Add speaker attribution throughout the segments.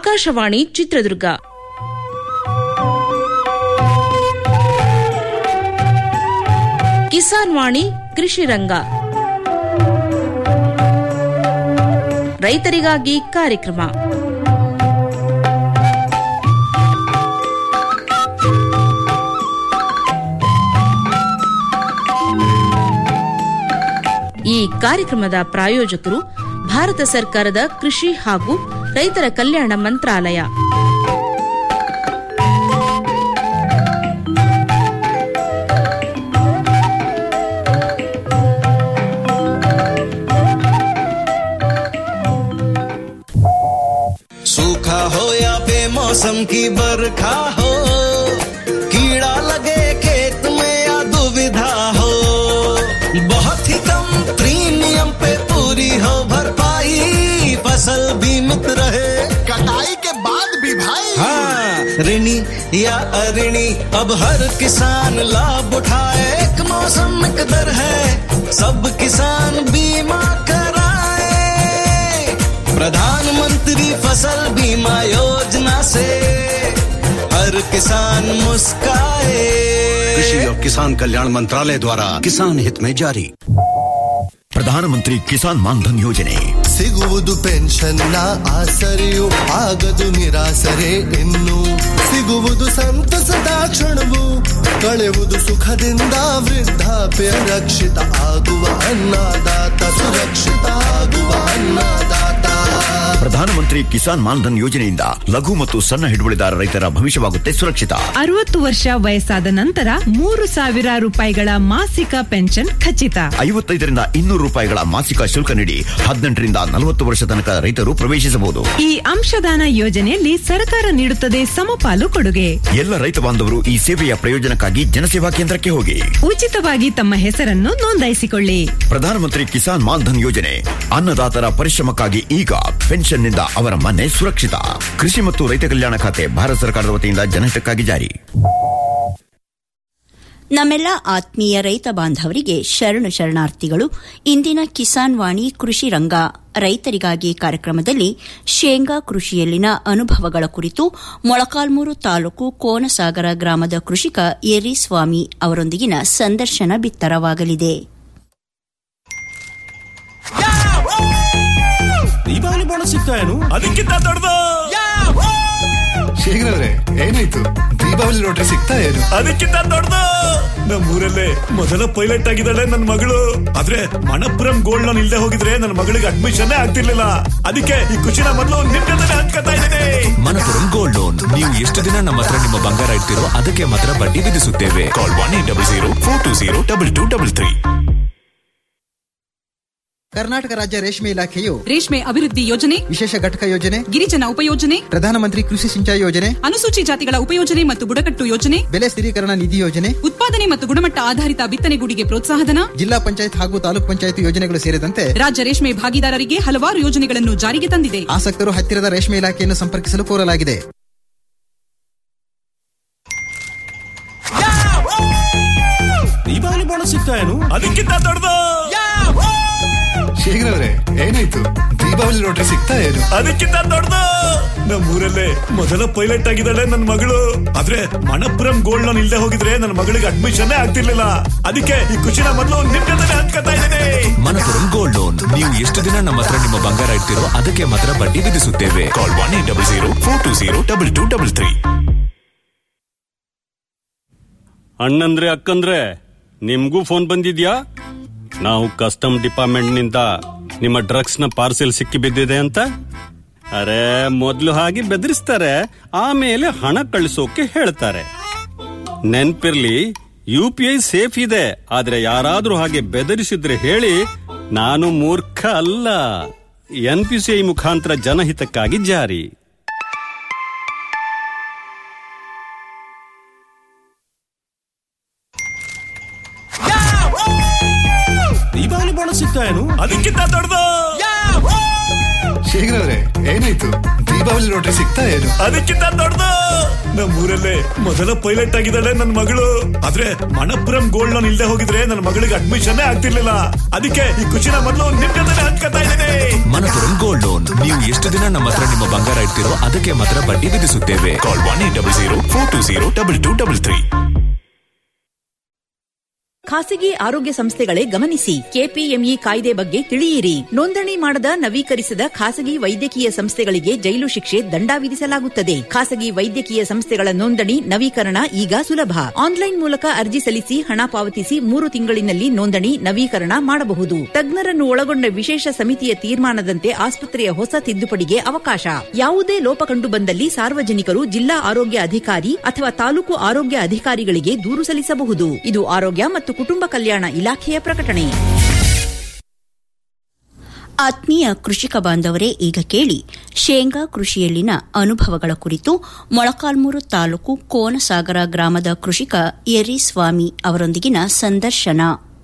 Speaker 1: ಆಕಾಶವಾಣಿ ಚಿತ್ರದುರ್ಗ ಕಿಸಾನ್ ವಾಣಿ ಕೃಷಿ ರಂಗ ರೈತರಿಗಾಗಿ ಕಾರ್ಯಕ್ರಮ ಈ ಕಾರ್ಯಕ್ರಮದ ಪ್ರಾಯೋಜಕರು ಭಾರತ ಸರ್ಕಾರದ ಕೃಷಿ ಹಾಗೂ ರೈತರ ಕಲ್ಯಾಣ ಮಂತ್ರಾಲಯ
Speaker 2: सूखा हो या बेमौसम की बरखा हो कीड़ा लगे खेत में या दुविधा हो बहुत ही कम प्रीमियम पे पूरी हो भरपाई फसल बीमित रहे
Speaker 3: कटाई के बाद भी भाई
Speaker 2: हाँ ऋणी या अऋणी अब हर किसान लाभ उठाए एक मौसम एक दर है सब किसान बीमा कराए प्रधानमंत्री फसल बीमा योजना से हर किसान मुस्काए
Speaker 4: कृषि और किसान कल्याण मंत्रालय द्वारा किसान हित में जारी
Speaker 5: ಪ್ರಧಾನಮಂತ್ರಿ ಕಿಸಾನ್ ಮಾನ್ಧನ್ ಯೋಜನೆ
Speaker 3: ಸಿಗುವುದು ಪೆನ್ಷನ್ನ ಆಸರೆಯು ಆಗದು ನಿರಾಸರೆ ಇನ್ನು ಸಿಗುವುದು ಸಂತಸದ ಕ್ಷಣವು ಕಳೆವುದು ಸುಖದಿಂದ ವೃದ್ಧಾಪ್ಯ ರಕ್ಷಿತ ಆಗುವ ಅನ್ನದಾತ ಸುರಕ್ಷಿತ ಆಗುವ ಅನ್ನದಾತ
Speaker 5: ಪ್ರಧಾನಮಂತ್ರಿ ಕಿಸಾನ್ ಮಾನ್ಧನ್ ಯೋಜನೆಯಿಂದ ಲಘು ಮತ್ತು ಸಣ್ಣ ಹಿಡುವಳಿದಾರ ರೈತರ ಭವಿಷ್ಯವಾಗುತ್ತೆ ಸುರಕ್ಷಿತ
Speaker 6: ಅರವತ್ತು ವರ್ಷ ವಯಸ್ಸಾದ ನಂತರ ಮೂರು ಸಾವಿರ ರೂಪಾಯಿಗಳ ಮಾಸಿಕ ಪೆನ್ಷನ್ ಖಚಿತ
Speaker 5: ಐವತ್ತೈದರಿಂದ ಇನ್ನೂರು ರೂಪಾಯಿಗಳ ಮಾಸಿಕ ಶುಲ್ಕ ನೀಡಿ ಹದಿನೆಂಟರಿಂದ ನಲವತ್ತು ವರ್ಷ ತನಕ ರೈತರು ಪ್ರವೇಶಿಸಬಹುದು
Speaker 6: ಈ ಅಂಶದಾನ ಯೋಜನೆಯಲ್ಲಿ ಸರ್ಕಾರ ನೀಡುತ್ತದೆ ಸಮಪಾಲು ಕೊಡುಗೆ
Speaker 5: ಎಲ್ಲ ರೈತ ಬಾಂಧವರು ಈ ಸೇವೆಯ ಪ್ರಯೋಜನಕ್ಕಾಗಿ ಜನಸೇವಾ ಕೇಂದ್ರಕ್ಕೆ ಹೋಗಿ
Speaker 6: ಉಚಿತವಾಗಿ ತಮ್ಮ ಹೆಸರನ್ನು ನೋಂದಾಯಿಸಿಕೊಳ್ಳಿ
Speaker 5: ಪ್ರಧಾನಮಂತ್ರಿ ಕಿಸಾನ್ ಮಾನ್ಧನ್ ಯೋಜನೆ ಅನ್ನದಾತರ ಪರಿಶ್ರಮಕ್ಕಾಗಿ ಈಗ ಪೆನ್ಷನ್ನಿಂದ ಅವರ ಮನೆ ಸುರಕ್ಷಿತ ಕೃಷಿ ಮತ್ತು ರೈತ ಕಲ್ಯಾಣ ಖಾತೆ ಭಾರತ ಸರ್ಕಾರದ ವತಿಯಿಂದ ಜನಹಿತಕ್ಕಾಗಿ ಜಾರಿ
Speaker 7: ನಮ್ಮೆಲ್ಲ ಆತ್ಮೀಯ ರೈತ ಬಾಂಧವರಿಗೆ ಶರಣು ಶರಣಾರ್ಥಿಗಳು ಇಂದಿನ ಕಿಸಾನ್ ವಾಣಿ ಕೃಷಿ ರಂಗ ರೈತರಿಗಾಗಿ ಕಾರ್ಯಕ್ರಮದಲ್ಲಿ ಶೇಂಗಾ ಕೃಷಿಯಲ್ಲಿನ ಅನುಭವಗಳ ಕುರಿತು ಮೊಳಕಾಲ್ಮೂರು ತಾಲೂಕು ಕೋನಸಾಗರ ಗ್ರಾಮದ ಕೃಷಿಕ ಯರಿಸ್ವಾಮಿ ಅವರೊಂದಿಗಿನ ಸಂದರ್ಶನ ಬಿತ್ತರವಾಗಲಿದೆ
Speaker 8: ದೀಪಾವಳಿ ಬೋನಸ್ ಸಿಗ್ತಾ ಏನು ಅದಕ್ಕಿಂತ ದೊಡ್ಡದು
Speaker 3: ಶೇಖರವ್ರೆ ಏನಾಯ್ತು ದೀಪಾವಳಿ ಲಾಟ್ರಿ ಸಿಗ್ತಾ ಏನು
Speaker 8: ಅದಕ್ಕಿಂತ ದೊಡ್ಡದು ನಮ್ಮೂರಲ್ಲೇ ಮೊದಲ ಪೈಲಟ್ ಆಗಿದ್ದಾಳೆ ನನ್ನ ಮಗಳು ಆದ್ರೆ ಮಣಪುರಂ ಗೋಲ್ಡ್ ಲೋನ್ ಇಲ್ಲದೆ ಹೋಗಿದ್ರೆ ನನ್ನ ಮಗಳಿಗೆ ಅಡ್ಮಿಷನ್ ಆಗ್ತಿರ್ಲಿಲ್ಲ ಅದಕ್ಕೆ ಈ ಖುಷಿನ ಮೊದಲು ನಿಮ್ ಜೊತೆ ಹಂಚ್ಕೊತಾ ಇದ್ದೀನಿ
Speaker 9: ಮನಪುರಂ ಗೋಲ್ಡ್ ಲೋನ್ ನೀವು ಎಷ್ಟು ದಿನ ನಮ್ಮ ಹತ್ರ ನಿಮ್ಮ ಬಂಗಾರ ಇಡ್ತೀರೋ ಅದಕ್ಕೆ ಮಾತ್ರ ಬಡ್ಡಿ ವಿಧಿಸುತ್ತೇವೆ call one eight double zero four two zero double two double three
Speaker 10: Karnataka ರಾಜ್ಯ ರೇಷ್ಮೆ ಇಲಾಖೆಯು
Speaker 11: ರೇಷ್ಮೆ ಅಭಿವೃದ್ಧಿ ಯೋಜನೆ
Speaker 10: ವಿಶೇಷ ಘಟಕ ಯೋಜನೆ
Speaker 11: ಗಿರಿಜನ ಉಪಯೋಜನೆ
Speaker 10: ಪ್ರಧಾನಮಂತ್ರಿ ಕೃಷಿ ಸಿಂಚಾಯಿ ಯೋಜನೆ
Speaker 11: ಅನುಸೂಚಿ ಜಾತಿಗಳ ಉಪಯೋಜನೆ ಮತ್ತು ಬುಡಕಟ್ಟು ಯೋಜನೆ
Speaker 10: ಬೆಲೆ ಸ್ಥಿರೀಕರಣ ನಿಧಿ ಯೋಜನೆ
Speaker 11: ಉತ್ಪಾದನೆ ಮತ್ತು ಗುಣಮಟ್ಟ ಆಧಾರಿತ ಬಿತ್ತನೆಗೂಡಿಗೆ ಪ್ರೋತ್ಸಾಹಧನ
Speaker 10: ಜಿಲ್ಲಾ ಪಂಚಾಯತ್ ಹಾಗೂ ತಾಲೂಕ್ ಪಂಚಾಯತ್ ಯೋಜನೆಗಳು ಸೇರಿದಂತೆ
Speaker 11: ರಾಜ್ಯ ರೇಷ್ಮೆ ಭಾಗಿದಾರರಿಗೆ ಹಲವಾರು ಯೋಜನೆಗಳನ್ನು ಜಾರಿಗೆ ತಂದಿದೆ
Speaker 10: ಆಸಕ್ತರು ಹತ್ತಿರದ ರೇಷ್ಮೆ ಇಲಾಖೆಯನ್ನು ಸಂಪರ್ಕಿಸಲು ಕೋರಲಾಗಿದೆ
Speaker 8: ದೀಪಾವಳಿ ಬೋನಸ್ ಸಿಗ್ತಾ ಏನು ಅದಕ್ಕಿಂತ ದೊಡ್ಡದು
Speaker 3: ಶೇಖರವ್ರೆ ಏನಾಯ್ತು ದೀಪಾವಳಿ ಲಾಟ್ರಿ ಸಿಗ್ತಾ ಏನು
Speaker 8: ಅದಕ್ಕಿಂತ ದೊಡ್ಡದು ನಮ್ಮೂರಲ್ಲೇ ಮೊದಲ ಪೈಲಟ್ ಆಗಿದ್ದಾಳೆ ನನ್ನ ಮಗಳು ಆದ್ರೆ ಮಣಪುರಂ ಗೋಲ್ಡ್ ಲೋನ್ ಇಲ್ಲದೆ ಹೋಗಿದ್ರೆ ನನ್ನ ಮಗಳಿಗೆ ಅಡ್ಮಿಷನ್ ಆಗ್ತಿರ್ಲಿಲ್ಲ ಅದಕ್ಕೆ ಈ ಖುಷಿನ ಮೊದಲು ನಿಮ್ ಜೊತೆ ಹಂಚ್ಕೊತಾ ಇದ್ದೀನಿ
Speaker 9: ಮನಪುರಂ ಗೋಲ್ಡ್ ಲೋನ್ ನೀವು ಎಷ್ಟು ದಿನ ನಮ್ಮ ಹತ್ರ ನಿಮ್ಮ ಬಂಗಾರ ಇಡ್ತೀರೋ ಅದಕ್ಕೆ ಮಾತ್ರ ಬಡ್ಡಿ ವಿಧಿಸುತ್ತೇವೆ call one eight double zero four two zero double two double three
Speaker 12: ಅಣ್ಣಂದ್ರೆ ಅಕ್ಕಂದ್ರೆ ನಿಮ್ಗೂ ಫೋನ್ ಬಂದಿದ್ಯಾ ನಾವು ಕಸ್ಟಮ್ ಡಿಪಾರ್ಟ್ಮೆಂಟ್ ನಿಂದ ನಿಮ್ಮ ಡ್ರಗ್ಸ್ ನ ಪಾರ್ಸೆಲ್ ಸಿಕ್ಕಿ ಬಿದ್ದಿದೆ ಅಂತ ಅರೆ ಮೊದ್ಲು ಹಾಗೆ ಬೆದರಿಸ್ತಾರೆ ಆಮೇಲೆ ಹಣ ಕಳಿಸೋಕೆ ಹೇಳ್ತಾರೆ ನೆನ್ಪಿರ್ಲಿ ಯು ಪಿ ಐ ಸೇಫ್ ಇದೆ ಆದ್ರೆ ಯಾರಾದ್ರೂ ಹಾಗೆ ಬೆದರಿಸಿದ್ರೆ ಹೇಳಿ ನಾನು ಮೂರ್ಖ ಅಲ್ಲ ಎನ್ ಪಿ ಸಿ ಐ ಮುಖಾಂತರ ಜನಹಿತಕ್ಕಾಗಿ ಜಾರಿ
Speaker 8: ದೀಪಾವಳಿ ಬೋನಸ್ ಸಿಗ್ತಾ ಏನು ಅದಕ್ಕಿಂತ ದೊಡ್ಡದು
Speaker 3: ಶೇಖರವ್ರೆ ಏನಾಯ್ತು ದೀಪಾವಳಿ ಲಾಟ್ರಿ ಸಿಗ್ತಾ ಏನು
Speaker 8: ಅದಕ್ಕಿಂತ ದೊಡ್ಡದು ನಮ್ಮೂರಲ್ಲೇ ಮೊದಲ ಪೈಲಟ್ ಆಗಿದ್ದಾಳೆ ನನ್ನ ಮಗಳು ಆದ್ರೆ ಮಣಪುರಂ ಗೋಲ್ಡ್ ಲೋನ್ ಇಲ್ಲದೆ ಹೋಗಿದ್ರೆ ನನ್ನ ಮಗಳಿಗೆ ಅಡ್ಮಿಷನ್ ಆಗ್ತಿರ್ಲಿಲ್ಲ ಅದಕ್ಕೆ ಈ ಖುಷಿನ ಮೊದಲು ನಿಮ್ ಜೊತೆ ಹಂಚ್ಕೊತಾ ಇದ್ದೀನಿ
Speaker 9: ಮನಪುರಂ ಗೋಲ್ಡ್ ಲೋನ್ ನೀವು ಎಷ್ಟು ದಿನ ನಮ್ಮ ಹತ್ರ ನಿಮ್ಮ ಬಂಗಾರ ಇಡ್ತೀರೋ ಅದಕ್ಕೆ ಮಾತ್ರ ಬಡ್ಡಿ ವಿಧಿಸುತ್ತೇವೆ call one eight double zero four two zero double two double three
Speaker 13: ಖಾಸಗಿ ಆರೋಗ್ಯ ಸಂಸ್ಥೆಗಳೇ ಗಮನಿಸಿ ಕೆಪಿಎಂಇ ಕಾಯ್ದೆ ಬಗ್ಗೆ ತಿಳಿಯಿರಿ ನೋಂದಣಿ ಮಾಡದ ನವೀಕರಿಸದ ಖಾಸಗಿ ವೈದ್ಯಕೀಯ ಸಂಸ್ಥೆಗಳಿಗೆ ಜೈಲು ಶಿಕ್ಷೆ ದಂಡ ವಿಧಿಸಲಾಗುತ್ತದೆ ಖಾಸಗಿ ವೈದ್ಯಕೀಯ ಸಂಸ್ಥೆಗಳ ನೋಂದಣಿ ನವೀಕರಣ ಈಗ ಸುಲಭ ಆನ್ಲೈನ್ ಮೂಲಕ ಅರ್ಜಿ ಸಲ್ಲಿಸಿ ಹಣ ಪಾವತಿಸಿ ಮೂರು ತಿಂಗಳಿನಲ್ಲಿ ನೋಂದಣಿ ನವೀಕರಣ ಮಾಡಬಹುದು ತಜ್ಞರನ್ನು ಒಳಗೊಂಡ ವಿಶೇಷ ಸಮಿತಿಯ ತೀರ್ಮಾನದಂತೆ ಆಸ್ಪತ್ರೆಯ ಹೊಸ ತಿದ್ದುಪಡಿಗೆ ಅವಕಾಶ ಯಾವುದೇ ಲೋಪ ಕಂಡು ಬಂದಲ್ಲಿ ಸಾರ್ವಜನಿಕರು ಜಿಲ್ಲಾ ಆರೋಗ್ಯ ಅಧಿಕಾರಿ ಅಥವಾ ತಾಲೂಕು ಆರೋಗ್ಯ ಅಧಿಕಾರಿಗಳಿಗೆ ದೂರು ಸಲ್ಲಿಸಬಹುದು ಇದು ಆರೋಗ್ಯ ಮತ್ತು ಕುಟುಂಬ ಕಲ್ಯಾಣ ಇಲಾಖೆಯ ಪ್ರಕಟಣೆ
Speaker 7: ಆತ್ಮೀಯ ಕೃಷಿಕ ಬಾಂಧವರೇ ಈಗ ಕೇಳಿ ಶೇಂಗಾ ಕೃಷಿಯಲ್ಲಿನ ಅನುಭವಗಳ ಕುರಿತು ಮೊಳಕಾಲ್ಮೂರು ತಾಲೂಕು ಕೋನಸಾಗರ ಗ್ರಾಮದ ಕೃಷಿಕ ಯರಿಸ್ವಾಮಿ ಅವರೊಂದಿಗಿನ ಸಂದರ್ಶನ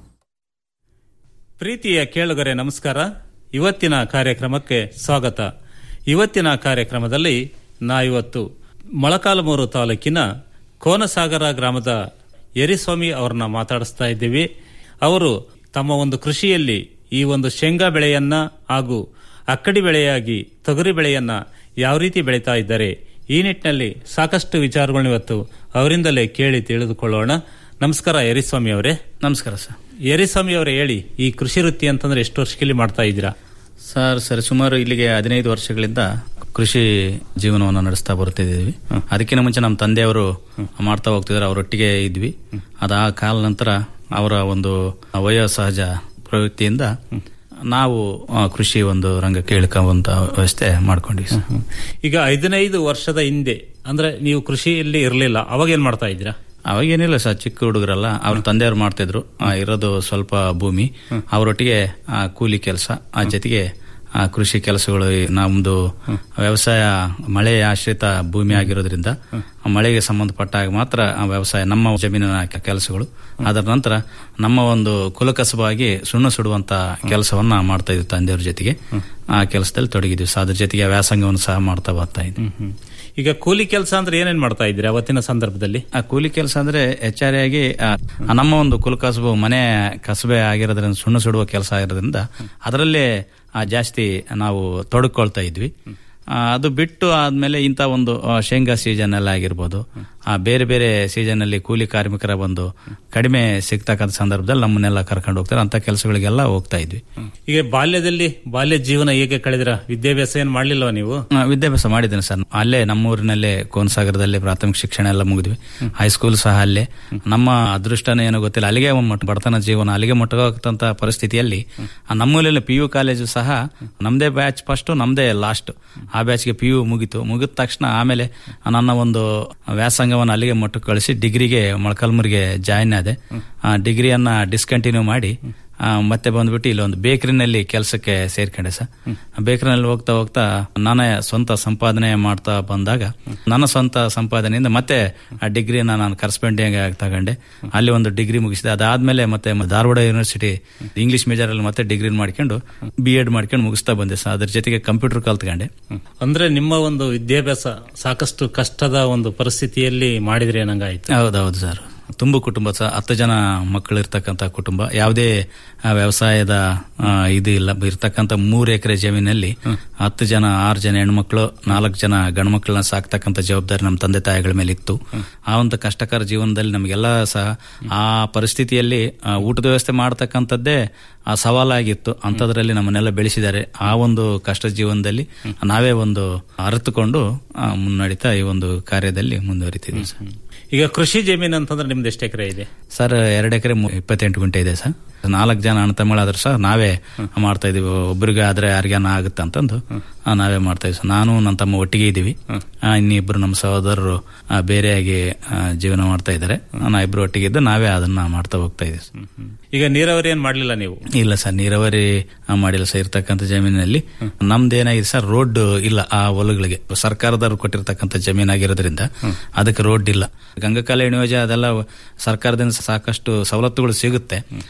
Speaker 14: ಪ್ರೀತಿಯ ಕೇಳುಗರೆ ನಮಸ್ಕಾರ ಇವತ್ತಿನ ಕಾರ್ಯಕ್ರಮಕ್ಕೆ ಸ್ವಾಗತ ಇವತ್ತಿನ ಕಾರ್ಯಕ್ರಮದಲ್ಲಿ ನಾ ಇವತ್ತು ಮೊಳಕಾಲಮೂರು ತಾಲೂಕಿನ ಕೋನಸಾಗರ ಗ್ರಾಮದ ಯರಿಸ್ವಾಮಿ ಅವರನ್ನ ಮಾತಾಡಿಸ್ತಾ ಇದ್ದೀವಿ ಅವರು ತಮ್ಮ ಒಂದು ಕೃಷಿಯಲ್ಲಿ ಈ ಒಂದು ಶೇಂಗಾ ಬೆಳೆಯನ್ನ ಹಾಗೂ ಅಕ್ಕಡಿ ಬೆಳೆಯಾಗಿ ತೊಗರಿ ಬೆಳೆಯನ್ನ ಯಾವ ರೀತಿ ಬೆಳೀತಾ ಇದ್ದಾರೆ ಈ ನಿಟ್ಟಿನಲ್ಲಿ ಸಾಕಷ್ಟು ವಿಚಾರಗಳನ್ನ ಇವತ್ತು ಅವರಿಂದಲೇ ಕೇಳಿ ತಿಳಿದುಕೊಳ್ಳೋಣ ನಮಸ್ಕಾರ ಯರಿಸ್ವಾಮಿ ಅವರೇ
Speaker 15: ನಮಸ್ಕಾರ ಸರ್
Speaker 14: ಯರಿಸ್ವಾಮಿ ಅವರೇ ಹೇಳಿ ಈ ಕೃಷಿ ವೃತ್ತಿ ಅಂತಂದ್ರೆ ಎಷ್ಟು ವರ್ಷದಲ್ಲಿ ಮಾಡ್ತಾ ಇದ್ದೀರಾ
Speaker 15: ಸರ್ ಸರ್ ಸುಮಾರು ಇಲ್ಲಿಗೆ ಹದಿನೈದು ವರ್ಷಗಳಿಂದ ಕೃಷಿ ಜೀವನವನ್ನು ನಡೆಸ್ತಾ ಬರ್ತಿದ್ದೀವಿ ಅದಕ್ಕಿಂತ ಮುಂಚೆ ನಮ್ಮ ತಂದೆಯವರು ಮಾಡ್ತಾ ಹೋಗ್ತಿದ್ದಾರೆ ಅವರೊಟ್ಟಿಗೆ ಇದ್ವಿ ಅದ ಆ ಕಾಲ ನಂತರ ಅವರ ಒಂದು ವಯೋಸಹಜ ಪ್ರವೃತ್ತಿಯಿಂದ ನಾವು ಆ, ಕೃಷಿ ಒಂದು ರಂಗಕ್ಕೆ ಇಳ್ಕೊಂಬಂತ ವ್ಯವಸ್ಥೆ ಮಾಡ್ಕೊಂಡ್ವಿ ಸರ್
Speaker 14: ಈಗ ಹದಿನೈದು ವರ್ಷದ ಹಿಂದೆ ಅಂದ್ರೆ ನೀವು ಕೃಷಿಯಲ್ಲಿ ಇರಲಿಲ್ಲ ಅವಾಗ ಏನ್ ಮಾಡ್ತಾ ಇದ್ದೀರಾ
Speaker 15: ಅವಾಗೇನಿಲ್ಲ ಸರ್ ಚಿಕ್ಕ ಹುಡುಗರಲ್ಲ ಅವ್ರ ತಂದೆಯವರು ಮಾಡ್ತಿದ್ರು ಆ, ಇರೋದು ಸ್ವಲ್ಪ ಭೂಮಿ ಅವರೊಟ್ಟಿಗೆ ಆ, ಕೂಲಿ ಕೆಲಸ ಆ ಜೊತೆಗೆ ಆ, ಕೃಷಿ ಕೆಲಸಗಳು ಈ ನಮ್ದು ವ್ಯವಸಾಯ ಮಳೆ ಆಶ್ರಿತ ಭೂಮಿ ಆಗಿರೋದ್ರಿಂದ ಆ ಮಳೆಗೆ ಸಂಬಂಧಪಟ್ಟಾಗ ಮಾತ್ರ ಆ ವ್ಯವಸಾಯ ನಮ್ಮ ಜಮೀನಿನ ಕೆ- ಕೆಲಸಗಳು ಅದರ ನಂತರ ನಮ್ಮ ಒಂದು ಕುಲಕಸಬಾಗಿ ಸುಣ್ಣ ಸುಡುವಂತ ಕೆಲಸವನ್ನ ಮಾಡ್ತಾ ಇದ್ವಿ ತಂದೆಯವ್ರ ಜೊತೆಗೆ ಆ ಕೆಲಸದಲ್ಲಿ ತೊಡಗಿದ್ವಿ ಸೊ ಅದ್ರ ಜೊತೆಗೆ ವ್ಯಾಸಂಗವನ್ನು ಸಹ ಮಾಡ್ತಾ ಬರ್ತಾ ಇದ್ವಿ
Speaker 14: ಈಗ ಕೂಲಿ ಕೆಲಸ ಅಂದ್ರೆ ಏನೇನ್ ಮಾಡ್ತಾ ಇದ್ದೀರಾ ಅವತ್ತಿನ ಸಂದರ್ಭದಲ್ಲಿ
Speaker 15: ಆ ಕೂಲಿ ಕೆಲಸ ಅಂದ್ರೆ ಹೆಚ್ಚಾರಿಯಾಗಿ ಆ, ನಮ್ಮ ಒಂದು ಕುಲಕಸಬು ಮನೆ ಕಸಬೆ ಆಗಿರೋದ್ರಿಂದ ಸುಣ್ಣ ಸುಡುವ ಕೆಲಸ ಆಗಿರೋದ್ರಿಂದ ಅದರಲ್ಲೇ ಆ, ಜಾಸ್ತಿ ನಾವು ತೊಡಕೊಳ್ತಾ ಇದ್ವಿ ಆ, ಅದು ಬಿಟ್ಟು ಆದ್ಮೇಲೆ ಇಂಥ ಒಂದು ಆ, ಶೇಂಗಾ ಸೀಸನ್ ಎಲ್ಲ ಆಗಿರ್ಬೋದು ಆ ಬೇರೆ ಬೇರೆ ಸೀಸನ್ ಅಲ್ಲಿ ಕೂಲಿ ಕಾರ್ಮಿಕರ ಒಂದು ಕಡಿಮೆ ಸಿಗ್ತಕ್ಕಂಥ ಸಂದರ್ಭದಲ್ಲಿ ನಮ್ಮನ್ನೆಲ್ಲ ಕರ್ಕೊಂಡು ಹೋಗ್ತಾರೆ ಅಂತ ಕೆಲಸಗಳಿಗೆಲ್ಲ ಹೋಗ್ತಾ ಇದ್ವಿ
Speaker 14: ಈಗ ಬಾಲ್ಯದಲ್ಲಿ ಬಾಲ್ಯ ಜೀವನ ಹೇಗೆ ಕಳೆದಿರ ವಿದ್ಯಾಭ್ಯಾಸ ಏನ್ ಮಾಡ್ಲಿಲ್ವಾ ನೀವು
Speaker 15: ಆ, ವಿದ್ಯಾಭ್ಯಾಸ ಮಾಡಿದ್ದೇನೆ ಸರ್ ಅಲ್ಲೇ ನಮ್ಮೂರಿನಲ್ಲೇ ಕೋನಸಾಗರದಲ್ಲೇ ಪ್ರಾಥಮಿಕ ಶಿಕ್ಷಣ ಎಲ್ಲ ಮುಗಿದ್ವಿ ಹೈಸ್ಕೂಲ್ ಸಹ ಅಲ್ಲೇ ನಮ್ಮ ಅದೃಷ್ಟನೇ ಏನೋ ಗೊತ್ತಿಲ್ಲ ಅಲ್ಲಿಗೆ ಒಂದ್ ಮಟ್ಟ ಬಡತನ ಜೀವನ ಅಲ್ಲಿಗೆ ಮಟ್ಟವಾಗತಂತ ಪರಿಸ್ಥಿತಿಯಲ್ಲಿ ಆ ನಮ್ಮೂರಲ್ಲಿ ಪಿ ಯು ಕಾಲೇಜು ಸಹ ನಮ್ದೇ ಬ್ಯಾಚ್ ಫಸ್ಟ್ ನಮ್ದೇ ಲಾಸ್ಟ್ ಆ ಬ್ಯಾಚ್ಗೆ ಪಿ ಯು ಮುಗೀತು ಮುಗಿದ ತಕ್ಷಣ ಆಮೇಲೆ ನನ್ನ ಒಂದು ವ್ಯಾಸಂಗವನ್ನು ಅಲ್ಲಿಗೆ ಮಟ್ಟಕ್ಕೆ ಕಳಿಸಿ ಡಿಗ್ರಿಗೆ ಮೊಳಕಾಲ್ಮೂರಿಗೆ ಜಾಯಿನ್ ಆದೆ ಆ ಡಿಗ್ರಿಯನ್ನ ಡಿಸ್ಕಂಟಿನ್ಯೂ ಮಾಡಿ ಆ, ಮತ್ತೆ ಬಂದ್ಬಿಟ್ಟು ಇಲ್ಲೊಂದು ಬೇಕರಿನಲ್ಲಿ ಕೆಲಸಕ್ಕೆ ಸೇರ್ಕೊಂಡೆ ಸರ್ ಬೇಕರಿನಲ್ಲಿ ಹೋಗ್ತಾ ಹೋಗ್ತಾ ನಾನೇ ಸ್ವಂತ ಸಂಪಾದನೆ ಮಾಡ್ತಾ ಬಂದಾಗ ನನ್ನ ಸ್ವಂತ ಸಂಪಾದನೆಯಿಂದ ಮತ್ತೆ ಆ ಡಿಗ್ರಿನ ನಾನು ಕರೆಸ್ಪಾಂಡಿಂಗ್ ಆಗಿ ತಗೊಂಡೆ ಅಲ್ಲಿ ಒಂದು ಡಿಗ್ರಿ ಮುಗಿಸಿದೆ ಅದಾದ್ಮೇಲೆ ಮತ್ತೆ ಧಾರವಾಡ ಯೂನಿವರ್ಸಿಟಿ ಇಂಗ್ಲಿಷ್ ಮೇಜರ್ ಅಲ್ಲಿ ಮತ್ತೆ ಡಿಗ್ರಿ ಮಾಡ್ಕೊಂಡು ಬಿ ಎಡ್ ಮಾಡ್ಕೊಂಡು ಮುಗಿಸ್ತಾ ಬಂದೆ ಸರ್ ಅದ್ರ ಜೊತೆಗೆ ಕಂಪ್ಯೂಟರ್ ಕಲ್ತ್ಕೊಂಡೆ
Speaker 14: ಅಂದ್ರೆ ನಿಮ್ಮ ಒಂದು ವಿದ್ಯಾಭ್ಯಾಸ ಸಾಕಷ್ಟು ಕಷ್ಟದ ಒಂದು ಪರಿಸ್ಥಿತಿಯಲ್ಲಿ ಮಾಡಿದ್ರಿ ಅನ್ನಂಗಾಯ್ತು
Speaker 15: ಹೌದೌದು ಸರ್ ತುಂಬು ಕುಟುಂಬ ಸಹ ಹತ್ತು ಜನ ಮಕ್ಕಳು ಇರ್ತಕ್ಕಂಥ ಕುಟುಂಬ ಯಾವುದೇ ಆ, ವ್ಯವಸಾಯದ ಆ, ಇದು ಇಲ್ಲ ಇರ್ತಕ್ಕಂಥ ಮೂರು ಎಕರೆ ಜಮೀನಲ್ಲಿ ಹತ್ತು ಜನ ಆರು ಜನ ಹೆಣ್ಮಕ್ಳು ನಾಲ್ಕು ಜನ ಗಂಡ್ಮಕ್ಳನ್ನ ಸಾಕ್ತಕ್ಕಂಥ ಜವಾಬ್ದಾರಿ ನಮ್ಮ ತಂದೆ ತಾಯಿಗಳ ಮೇಲೆ ಇತ್ತು ಆ ಒಂದು ಕಷ್ಟಕರ ಜೀವನದಲ್ಲಿ ನಮಗೆಲ್ಲ ಸಹ ಆ ಪರಿಸ್ಥಿತಿಯಲ್ಲಿ ಆ, ಊಟದ ವ್ಯವಸ್ಥೆ ಮಾಡ್ತಕ್ಕಂಥದ್ದೇ ಆ ಸವಾಲಾಗಿತ್ತು ಅಂಥದ್ರಲ್ಲಿ ನಮ್ಮನ್ನೆಲ್ಲ ಬೆಳೆಸಿದ್ದಾರೆ ಆ ಒಂದು ಕಷ್ಟ ಜೀವನದಲ್ಲಿ ನಾವೇ ಒಂದು ಅರಿತುಕೊಂಡು ಆ, ಮುನ್ನಡೀತಾ ಈ ಒಂದು ಕಾರ್ಯದಲ್ಲಿ ಮುಂದುವರಿತಿದ್ವಿ ಸರ್
Speaker 14: ಈಗ ಕೃಷಿ ಜಮೀನು ಅಂತಂದ್ರೆ ನಿಮ್ದು ಎಷ್ಟು ಎಕರೆ ಇದೆ
Speaker 15: ಸರ್ ಎರಡು ಎಕರೆ ಇಪ್ಪತ್ತೆಂಟು ಗುಂಟೆ ಇದೆ ಸರ್ ನಾಲ್ಕು ಜನ ಅಣ್ಣ ತಮ್ಮಗಳಾದ್ರೂ ಸಹ ನಾವೇ ಮಾಡ್ತಾ ಇದೀವಿ ಒಬ್ಬರಿಗೆ ಆದ್ರೆ ಯಾರಿಗಾನ ಆಗುತ್ತೆ ಅಂತಂದು ಆ, ನಾವೇ ಮಾಡ್ತಾ ಇದೀವಿ ಸರ್ ನಾನು ನನ್ನ ತಮ್ಮ ಒಟ್ಟಿಗೆ ಇದ್ದೀವಿ ಆ, ಇನ್ನಿಬ್ರು ನಮ್ಮ ಸಹೋದರರು ಆ, ಬೇರೆಯಾಗಿ ಆ, ಜೀವನ ಮಾಡ್ತಾ ಇದ್ದಾರೆ ನಾ ಇಬ್ರು ಒಟ್ಟಿಗೆ ಇದ್ದು ನಾವೇ ಅದನ್ನ ಮಾಡ್ತಾ ಹೋಗ್ತಾ ಇದೀವಿ ಸರ್.
Speaker 14: ಈಗ ನೀರಾವರಿ ಏನ್ ಮಾಡ್ಲಿಲ್ಲ ನೀವು
Speaker 15: ಇಲ್ಲ ಸರ್ ನೀರಾವರಿ ಆ, ಮಾಡಿಲ್ಲ ಸರ್ ಇರ್ತಕ್ಕಂಥ ಜಮೀನಿನಲ್ಲಿ ನಮ್ದೇನಾಗಿದೆ ಸರ್ ರೋಡ್ ಇಲ್ಲ ಆ ಹೊಲಗಳಿಗೆ ಸರ್ಕಾರದವರು ಕೊಟ್ಟಿರ್ತಕ್ಕಂಥ ಜಮೀನಾಗಿರೋದ್ರಿಂದ ಅದಕ್ಕೆ ರೋಡ್ ಇಲ್ಲ ಗಂಗಾ ಕಲ್ಯಾಣ ಯೋಜನೆ ಅದೆಲ್ಲ ಸರ್ಕಾರದಿಂದ ಸಾಕಷ್ಟು ಸವಲತ್ತುಗಳು ಸಿಗುತ್ತೆ ಅಕಸ್ಮಾತ್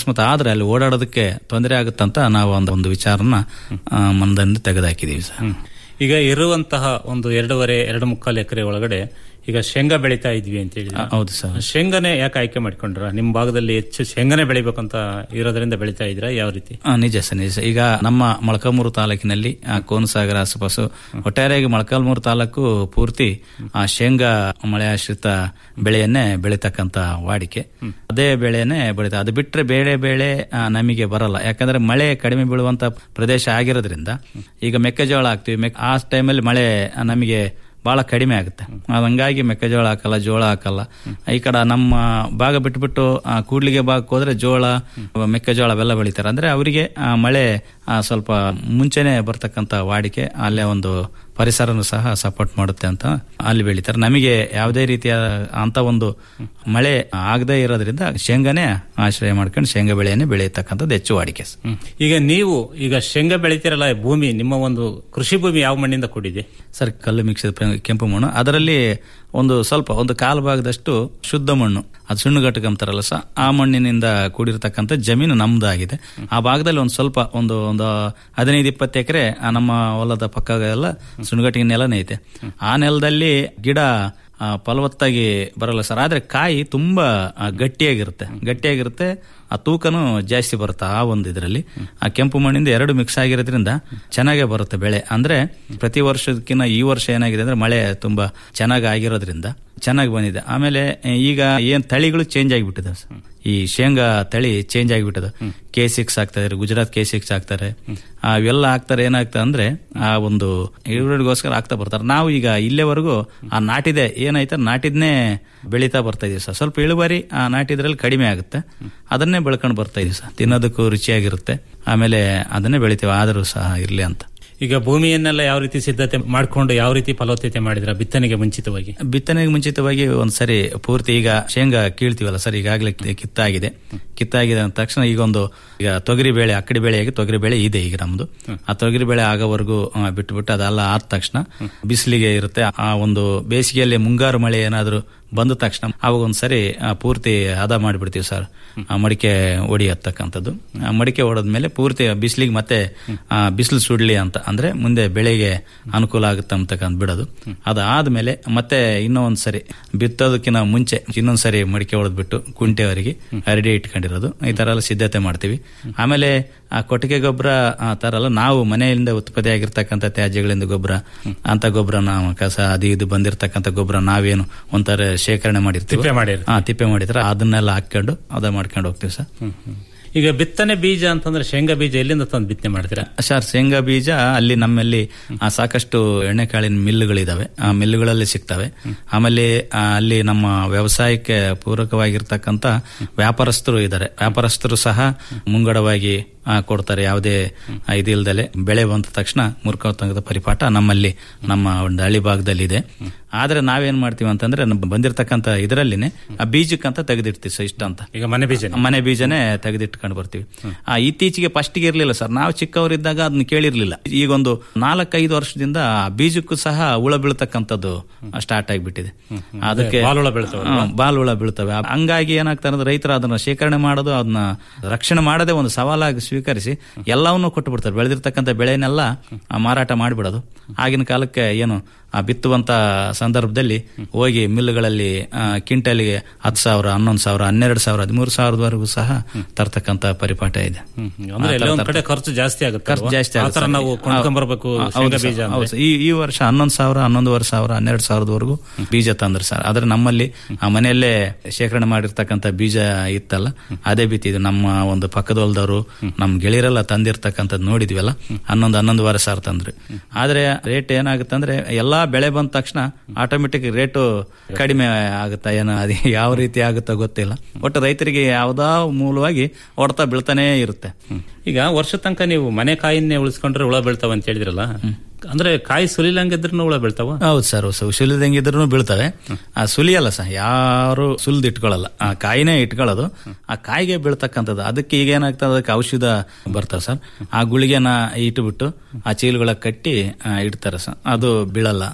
Speaker 15: ಅಕಸ್ಮಾತ್ ಆದ್ರೆ ಅಲ್ಲಿ ಓಡಾಡೋದಕ್ಕೆ ತೊಂದರೆ ಆಗುತ್ತಂತ ನಾವು ಒಂದು ಒಂದು ವಿಚಾರನ ಆ, ಮನದಿಂದ ತೆಗೆದುಹಾಕಿದೀವಿ ಸರ್
Speaker 14: ಈಗ ಇರುವಂತಹ ಒಂದು ಎರಡೂವರೆ ಎರಡು ಮುಕ್ಕಾಲು ಎಕರೆ ಒಳಗಡೆ ಈಗ ಶೇಂಗಾ ಬೆಳೀತಾ ಇದ್ವಿ ಅಂತ ಹೇಳಿ
Speaker 15: ಹೌದು ಸರ್
Speaker 14: ಶೇಂಗಾನೆ ಯಾಕೆ ಆಯ್ಕೆ ಮಾಡ್ಕೊಂಡ್ರ ನಿಮ್ ಭಾಗದಲ್ಲಿ ಹೆಚ್ಚು ಶೇಂಗಾನೆ ಬೆಳಿಬೇಕಂತ ಇರೋದ್ರಿಂದ ಬೆಳೀತಾ ಇದ್ರ ಯಾವ ರೀತಿ
Speaker 15: ಆ, ನಿಜ ಸರ್ ನಿಜ ಸರ್. ಈಗ ನಮ್ಮ ಮೊಳಕಾಲ್ಮೂರು ತಾಲೂಕಿನಲ್ಲಿ ಆ, ಕೋನಸಾಗರ ಆಸುಪಾಸು ಒಟ್ಟಾರೆಯಾಗಿ ಮೊಳಕಾಲ್ಮೂರು ತಾಲೂಕು ಪೂರ್ತಿ ಆ ಶೇಂಗಾ ಮಳೆ ಆಶ್ರಿತ ಬೆಳೆಯನ್ನೇ ಬೆಳೀತಕ್ಕಂತ ವಾಡಿಕೆ ಅದೇ ಬೆಳೆಯನ್ನೇ ಬೆಳೀತಾ ಅದು ಬಿಟ್ರೆ ಬೇಳೆ ಬೆಳೆ ಆ, ನಮಗೆ ಬರಲ್ಲ ಯಾಕಂದ್ರೆ ಮಳೆ ಕಡಿಮೆ ಬೀಳುವಂತ ಪ್ರದೇಶ ಆಗಿರೋದ್ರಿಂದ ಈಗ ಮೆಕ್ಕೆಜೋಳ ಹಾಕ್ತಿವಿ ಮೆಕ್- ಆ ಟೈಮಲ್ಲಿ ಮಳೆ ಆ, ನಮಗೆ ಬಹಳ ಕಡಿಮೆ ಆಗುತ್ತೆ ಅದ್ ಹಂಗಾಗಿ ಮೆಕ್ಕೆಜೋಳ ಹಾಕಲ್ಲ ಜೋಳ ಹಾಕಲ್ಲ ಈ ಕಡೆ ನಮ್ಮ ಭಾಗ ಬಿಟ್ಬಿಟ್ಟು ಆ, ಕೂಡ್ಲಿಗೆ ಭಾಗಕ್ಕೆ ಹೋದ್ರೆ ಜೋಳ ಮೆಕ್ಕೆಜೋಳ ಅವೆಲ್ಲ ಬೆಳಿತಾರೆ ಅಂದ್ರೆ ಅವರಿಗೆ ಮಳೆ ಆ, ಸ್ವಲ್ಪ ಮುಂಚೆನೆ ಬರ್ತಕ್ಕಂತ ವಾಡಿಕೆ ಅಲ್ಲೇ ಒಂದು ಪರಿಸರನು ಸಹ ಸಪೋರ್ಟ್ ಮಾಡುತ್ತೆ ಅಂತ ಅಲ್ಲಿ ಬೆಳಿತಾರೆ ನಮಗೆ ಯಾವುದೇ ರೀತಿಯ ಅಂತ ಒಂದು ಮಳೆ ಆಗದೇ ಇರೋದ್ರಿಂದ ಶೇಂಗಾನೇ ಆಶ್ರಯ ಮಾಡ್ಕೊಂಡು ಶೇಂಗಾ ಬೆಳೆಯನ್ನೇ ಬೆಳೆಯತಕ್ಕಂಥದ್ದು ಹೆಚ್ಚು ವಾಡಿಕೆ ಸರ್.
Speaker 14: ಈಗ ನೀವು ಈಗ ಶೇಂಗಾ ಬೆಳಿತೀರಲ್ಲ ಈ ಭೂಮಿ ನಿಮ್ಮ ಒಂದು ಕೃಷಿ ಭೂಮಿ ಯಾವ ಮಣ್ಣಿಂದ ಕೂಡಿದೆ
Speaker 15: ಸರ್ ಕಲ್ಲು ಮಿಕ್ಸಿದ ಪೆ- ಕೆಂಪು ಮಣ್ಣು ಅದರಲ್ಲಿ ಒಂದು ಸ್ವಲ್ಪ ಒಂದು ಕಾಲು ಭಾಗದಷ್ಟು ಶುದ್ಧ ಮಣ್ಣು ಅದು ಸುಣ್ಣಗಟ್ಟು ಅಂತಾರಲ್ಲ ಸಹ ಆ ಮಣ್ಣಿನಿಂದ ಕೂಡಿರತಕ್ಕಂಥ ಜಮೀನು ನಮ್ದಾಗಿದೆ ಆ ಭಾಗದಲ್ಲಿ ಒಂದು ಸ್ವಲ್ಪ ಒಂದು ಒಂದು ಹದಿನೈದು ಇಪ್ಪತ್ತು ಎಕರೆ ನಮ್ಮ ಹೊಲದ ಪಕ್ಕ ಎಲ್ಲ ಸುಣ್ಣಗಟ್ಟಿಗೆ ನೆಲನೇ ಐತೆ ಆ ನೆಲದಲ್ಲಿ ಗಿಡ ಆ, ಫಲವತ್ತಾಗಿ ಬರಲ್ಲ ಸರ್ ಆದ್ರೆ ಕಾಯಿ ತುಂಬಾ ಆ, ಗಟ್ಟಿಯಾಗಿರುತ್ತೆ ಗಟ್ಟಿಯಾಗಿರುತ್ತೆ ಆ ತೂಕನೂ ಜಾಸ್ತಿ ಬರುತ್ತೆ ಆ ಒಂದು ಇದರಲ್ಲಿ ಆ ಕೆಂಪು ಮಣ್ಣಿಂದ ಎರಡು ಮಿಕ್ಸ್ ಆಗಿರೋದ್ರಿಂದ ಚೆನ್ನಾಗೇ ಬರುತ್ತೆ ಬೆಳೆ ಅಂದ್ರೆ ಪ್ರತಿ ವರ್ಷಕ್ಕಿಂತ ಈ ವರ್ಷ ಏನಾಗಿದೆ ಅಂದ್ರೆ ಮಳೆ ತುಂಬಾ ಚೆನ್ನಾಗಿ ಆಗಿರೋದ್ರಿಂದ ಚೆನ್ನಾಗಿ ಬಂದಿದೆ ಆಮೇಲೆ ಈಗ ಏನ್ ತಳಿಗಳು ಚೇಂಜ್ ಆಗಿಬಿಟ್ಟಿದೆ ಸರ್. ಈ ಶೇಂಗಾ ತಳಿ ಚೇಂಜ್ ಆಗಿಬಿಟ್ಟದ ಕೆ ಸಿಕ್ಸ್ ಆಗ್ತಾರೆ ಗುಜರಾತ್ ಕೆ ಸಿಕ್ಸ್ ಆಗ್ತಾರೆ ಅವೆಲ್ಲ ಹಾಕ್ತಾರೆ ಏನಾಗ್ತದೆ ಅಂದ್ರೆ ಆ ಒಂದು ಇಳುವರಿಗೋಸ್ಕರ ಆಗ್ತಾ ಬರ್ತಾರೆ ನಾವು ಈಗ ಇಲ್ಲೇವರೆಗೂ ಆ ನಾಟಿದೆ ಏನಾಯ್ತು ನಾಟಿದ್ನೇ ಬೆಳೀತಾ ಬರ್ತಾ ಇದೀವಿ ಸರ್ ಸ್ವಲ್ಪ ಇಳುವರಿ ಆ ನಾಟಿದ್ರಲ್ಲಿ ಕಡಿಮೆ ಆಗುತ್ತೆ ಅದನ್ನೇ ಬೆಳ್ಕೊಂಡು ಬರ್ತಾ ಇದೀವಿ ಸರ್ ತಿನ್ನೋದಕ್ಕೂ ರುಚಿಯಾಗಿರುತ್ತೆ ಆಮೇಲೆ ಅದನ್ನೇ ಬೆಳಿತೀವಿ ಆದರೂ ಸಹ ಇರ್ಲಿ ಅಂತ
Speaker 14: ಈಗ ಭೂಮಿಯನ್ನೆಲ್ಲ ಯಾವ ರೀತಿ ಸಿದ್ಧತೆ ಮಾಡ್ಕೊಂಡು ಯಾವ ರೀತಿ ಫಲವತ್ತತೆ ಮಾಡಿದ್ರ ಬಿತ್ತನೆಗೆ ಮುಂಚಿತವಾಗಿ
Speaker 15: ಬಿತ್ತನೆಗೆ ಮುಂಚಿತವಾಗಿ ಒಂದ್ಸರಿ ಪೂರ್ತಿ ಈಗ ಶೇಂಗಾ ಕೀಳ್ತೀವಲ್ಲ ಸರ್ ಈಗಾಗಲೇ ಕಿ- ಕಿತ್ತಾಗಿದೆ ಕಿತ್ತಾಗಿದೆ ಅಂದ ತಕ್ಷಣ ಈಗ ಒಂದು ಈಗ ತೊಗರಿ ಬೇಳೆ ಅಕ್ಕಡಿ ಬೆಳೆಯಾಗಿ ತೊಗರಿ ಬೇಳೆ ಇದೆ ಈಗ ನಮ್ದು ಆ ತೊಗರಿ ಬೇಳೆ ಆಗೋವರೆಗೂ ಆ, ಬಿಟ್ಬಿಟ್ಟು ಅದೆಲ್ಲ ಆದ ತಕ್ಷಣ ಬಿಸಿಲಿಗೆ ಇರುತ್ತೆ ಆ ಒಂದು ಬೇಸಿಗೆಯಲ್ಲಿ ಮುಂಗಾರು ಮಳೆ ಏನಾದರೂ ಬಂದ ತಕ್ಷಣ ಅವಾಗ ಒಂದ್ಸರಿ ಆ, ಪೂರ್ತಿ ಹದ ಮಾಡಿಬಿಡ್ತೀವಿ ಸರ್ ಆ ಮಡಿಕೆ ಹೊಡಿಯತಕ್ಕಂಥದ್ದು ಆ ಮಡಿಕೆ ಹೊಡೆದ್ಮೇಲೆ ಪೂರ್ತಿ ಬಿಸಿಲಿಗೆ ಮತ್ತೆ ಆ, ಬಿಸಿಲು ಸುಡ್ಲಿ ಅಂತ ಅಂದ್ರೆ ಮುಂದೆ ಬೆಳೆಗೆ ಅನುಕೂಲ ಆಗುತ್ತೆ ಅಂತಕ್ಕಂಥ ಬಿಡೋದು ಅದಾದ್ಮೇಲೆ ಮತ್ತೆ ಇನ್ನೂ ಒಂದ್ಸರಿ ಬಿತ್ತೋದಕ್ಕಿಂತ ಮುಂಚೆ ಇನ್ನೊಂದ್ಸರಿ ಮಡಿಕೆ ಹೊಡೆದ್ಬಿಟ್ಟು ಕುಂಟೆವರೆಗೆ ಹರಡಿ ಇಟ್ಕೊಂಡಿರೋದು ಈ ತರ ಎಲ್ಲ ಸಿದ್ಧತೆ ಮಾಡ್ತೀವಿ ಆಮೇಲೆ ಆ ಕೊಟ್ಟಿಗೆ ಗೊಬ್ಬರ ಆ ತರ ಎಲ್ಲ ನಾವು ಮನೆಯಿಂದ ಉತ್ಪತ್ತಿ ಆಗಿರ್ತಕ್ಕಂಥ ತ್ಯಾಜ್ಯಗಳಿಂದ ಗೊಬ್ಬರ ಅಂತ ಗೊಬ್ಬರ ನಾವು ಕಸ ಅದು ಇದು ಬಂದಿರತಕ್ಕಂಥ ಗೊಬ್ಬರ ನಾವೇನು ಒಂಥರ ಶೇಖರಣೆ ಮಾಡಿರ್ತೀವಿ
Speaker 14: ತಿಪ್ಪೆ ಮಾಡಿರ್ತೀವಿ.
Speaker 15: ಹಾ ತಿಪ್ಪೆ ಮಾಡಿದ್ರೆ ಅದನ್ನೆಲ್ಲ ಹಾಕೊಂಡು ಅದ ಮಾಡ್ಕೊಂಡು ಹೋಗ್ತೀವಿ ಸರ್
Speaker 14: ಈಗ ಬಿತ್ತನೆ ಬೀಜ ಅಂತಂದ್ರೆ ಶೇಂಗಾ ಬೀಜ ಎಲ್ಲಿಂದ ತಂದು ಬಿತ್ತನೆ ಮಾಡ್ತೀರಾ
Speaker 15: ಸರ್ ಶೇಂಗಾ ಬೀಜ ಅಲ್ಲಿ ನಮ್ಮಲ್ಲಿ ಆ, ಸಾಕಷ್ಟು ಎಣ್ಣೆಕಾಳಿನ ಮಿಲ್ಲುಗಳಿದಾವೆ ಆ ಮಿಲ್ಲುಗಳಲ್ಲಿ ಸಿಗ್ತವೆ ಆಮೇಲೆ ಆ, ಅಲ್ಲಿ ನಮ್ಮ ವ್ಯವಸಾಯಕ್ಕೆ ಪೂರಕವಾಗಿರ್ತಕ್ಕಂಥ ವ್ಯಾಪಾರಸ್ಥರು ಇದ್ದಾರೆ ವ್ಯಾಪಾರಸ್ಥರು ಸಹ ಮುಂಗಡವಾಗಿ ಆ, ಕೊಡ್ತಾರೆ ಯಾವುದೇ ಆ, ಇದಿಲ್ದಲೆ ಬೆಳೆ ಬಂದ ತಕ್ಷಣ ಮುರ್ಕೋತಂಗದ ಪರಿಪಾಠ ನಮ್ಮಲ್ಲಿ ನಮ್ಮ ಒಂದು ಹಳ್ಳಿ ಭಾಗದಲ್ಲಿ ಇದೆ ಆದ್ರೆ ನಾವೇನ್ ಮಾಡ್ತೀವಿ ಅಂತಂದ್ರೆ ನಮ್ಮ ಬಂದಿರತಕ್ಕಂತ ಇದರಲ್ಲಿನೇ ಆ ಬೀಜಕ್ಕಂತ ತೆಗೆದಿಡ್ತೀವಿ ಸರ್ ಇಷ್ಟ ಅಂತ
Speaker 14: ಈಗ ಮನೆ ಬೀಜ
Speaker 15: ಮನೆ ಬೀಜನೇ ತೆಗೆದಿಟ್ಕೊಂಡು ಬರ್ತೀವಿ ಆ ಇತ್ತೀಚೆಗೆ ಫಸ್ಟ್ಗೆ ಇರ್ಲಿಲ್ಲ ಸರ್ ನಾವು ಚಿಕ್ಕವರಿದ್ದಾಗ ಅದನ್ನ ಕೇಳಿರ್ಲಿಲ್ಲ ಈಗ ಒಂದು ನಾಲ್ಕೈದು ವರ್ಷದಿಂದ ಆ ಬೀಜಕ್ಕೂ ಸಹ ಹುಳ ಬೀಳ್ತಕ್ಕಂಥದ್ದು ಸ್ಟಾರ್ಟ್ ಆಗಿಬಿಟ್ಟಿದೆ ಅದಕ್ಕೆ
Speaker 14: ಬಾಲ್ ಹುಳ ಬೀಳ್ತಾವಲ್ವಾ?
Speaker 15: ಹಾ, ಬಾಲ್ ಹುಳ ಬೀಳ್ತವೆ ಹಂಗಾಗಿ ಏನಾಗ್ತಾರೆ ಅಂದ್ರೆ ರೈತರು ಅದನ್ನ ಶೇಖರಣೆ ಮಾಡೋದು ಅದನ್ನ ರಕ್ಷಣೆ ಮಾಡದೆ ಒಂದು ಸವಾಲಾಗಿ ಸ್ವೀಕರಿಸಿ ಎಲ್ಲವನ್ನೂ ಕೊಟ್ಟು ಬಿಡ್ತಾರೆ ಬೆಳೆದಿರ್ತಕ್ಕಂಥ ಬೆಳೆನೆಲ್ಲ ಆ, ಮಾರಾಟ ಮಾಡಿಬಿಡೋದು ಆಗಿನ ಕಾಲಕ್ಕೆ ಏನು ಆ ಬಿತ್ತುವಂತ ಸಂದರ್ಭದಲ್ಲಿ ಹೋಗಿ ಮಿಲ್ಗಳಲ್ಲಿ ಆ, ಕ್ವಿಂಟಲ್ಗೆ ಹತ್ತು ಸಾವಿರ ಹನ್ನೊಂದು ಸಾವಿರ ಹನ್ನೆರಡು ಸಾವಿರ ಹದಿಮೂರು ಸಾವಿರದವರೆಗೂ ಸಹ ತರ್ತಕ್ಕಂಥ ಪರಿಪಾಠ ಇದೆ
Speaker 14: ಅಂದ್ರೆ
Speaker 15: ಆ
Speaker 14: ಎಲ್ಲ
Speaker 15: ತರ
Speaker 14: ಒಂದ್ ಕಡೆ
Speaker 15: ತರ್ತಾರೆ.
Speaker 14: ಖರ್ಚು ಜಾಸ್ತಿ ಆಗುತ್ತೆ
Speaker 15: ಖರ್ಚು
Speaker 14: ಅಲ್ವಾ?
Speaker 15: ಜಾಸ್ತಿ
Speaker 14: ಆ
Speaker 15: ಆಗುತ್ತೆ
Speaker 14: ತರ
Speaker 15: ಸರ್.
Speaker 14: ನಾವು
Speaker 15: ಹೌದು.
Speaker 14: ಕೊಂಡ್ಕೊಂಬರ್ಬೇಕು
Speaker 15: ಹೌದು
Speaker 14: ಶೇಂಗಾ
Speaker 15: ಸರ್,
Speaker 14: ಬೀಜ ಅಂದ್ರೆ.
Speaker 15: ಹೌದು ಸರ್. ಈ ಈ ವರ್ಷ ಹನ್ನೊಂದು ಸಾವಿರ ಹನ್ನೊಂದುವರೆ ಸಾವಿರ ಹನ್ನೆರಡು ಸಾವಿರದವರೆಗೂ ಬೀಜ ತಂದ್ರು ಸರ್ ಆದ್ರೆ ನಮ್ಮಲ್ಲಿ ಆ ಮನೆಯಲ್ಲೇ ಶೇಖರಣೆ ಮಾಡಿರ್ತಕ್ಕಂಥ ಬೀಜ ಇತ್ತಲ್ಲ ಅದೇ ಬಿತ್ತಿದ್ದು ನಮ್ಮ ಒಂದು ಪಕ್ಕದ ಹೊಲದವರು ನಮ್ಮ ಗೆಳೆಯರೆಲ್ಲ ತಂದಿರ್ತಕ್ಕಂಥದ್ದು ನೋಡಿದ್ವಲ್ಲ ಹನ್ನೊಂದು ಹನ್ನೊಂದುವರೆ ಸಾವಿರ ತಂದ್ರು ಆದ್ರೆ ರೇಟ್ ಏನಾಗುತ್ತೆ ಅಂದ್ರೆ ಎಲ್ಲಾ ಬೆಳೆ ಬಂದ ತಕ್ಷಣ ಆಟೋಮೆಟಿಕ್ ರೇಟು ಕಡಿಮೆ ಆಗುತ್ತಾ ಏನೋ ಅದು ಯಾವ ರೀತಿ ಆಗುತ್ತೋ ಗೊತ್ತಿಲ್ಲ ಒಟ್ಟು ರೈತರಿಗೆ ಯಾವ್ದೋ ಮೂಲವಾಗಿ ಹೊಡ್ತಾ ಬೀಳ್ತಾನೇ ಇರುತ್ತೆ
Speaker 14: ಈಗ ವರ್ಷ ತನಕ ನೀವು ಮನೆ ಕಾಯಿನ್ನೇ ಉಳಿಸ್ಕೊಂಡ್ರೆ ಹುಳ ಬೀಳ್ತಾವ ಅಂತ ಹೇಳಿದ್ರಲ್ಲ ಅಂದ್ರೆ ಕಾಯಿ ಸುಲಿಲಂಗಿದ್ರು ಹುಳ ಬೀಳ್ತಾವ
Speaker 15: ಹೌದು ಸರ್ ಸುಲಿದಂಗಿದ್ರು ಬೀಳ್ತವೆ ಆ ಸುಲಿಯಲ್ಲ ಸರ್ ಯಾರು ಸುಲಿದು ಇಟ್ಕೊಳ್ಳಲ್ಲ ಆ ಕಾಯಿನೇ ಇಟ್ಕೊಳ್ಳೋದು ಆ ಕಾಯಿಗೆ ಬೀಳ್ತಕ್ಕಂಥದ್ದು ಅದಕ್ಕೆ ಈಗ ಏನಾಗ್ತದೆ ಅದಕ್ಕೆ ಔಷಧ ಬರ್ತಾರೆ ಸರ್ ಆ ಗುಳಿಗೆನ ಇಟ್ಬಿಟ್ಟು ಆ ಚೀಲಗಳ ಕಟ್ಟಿ ಆ, ಇಡ್ತಾರೆ ಸರ್ ಅದು ಬೀಳಲ್ಲ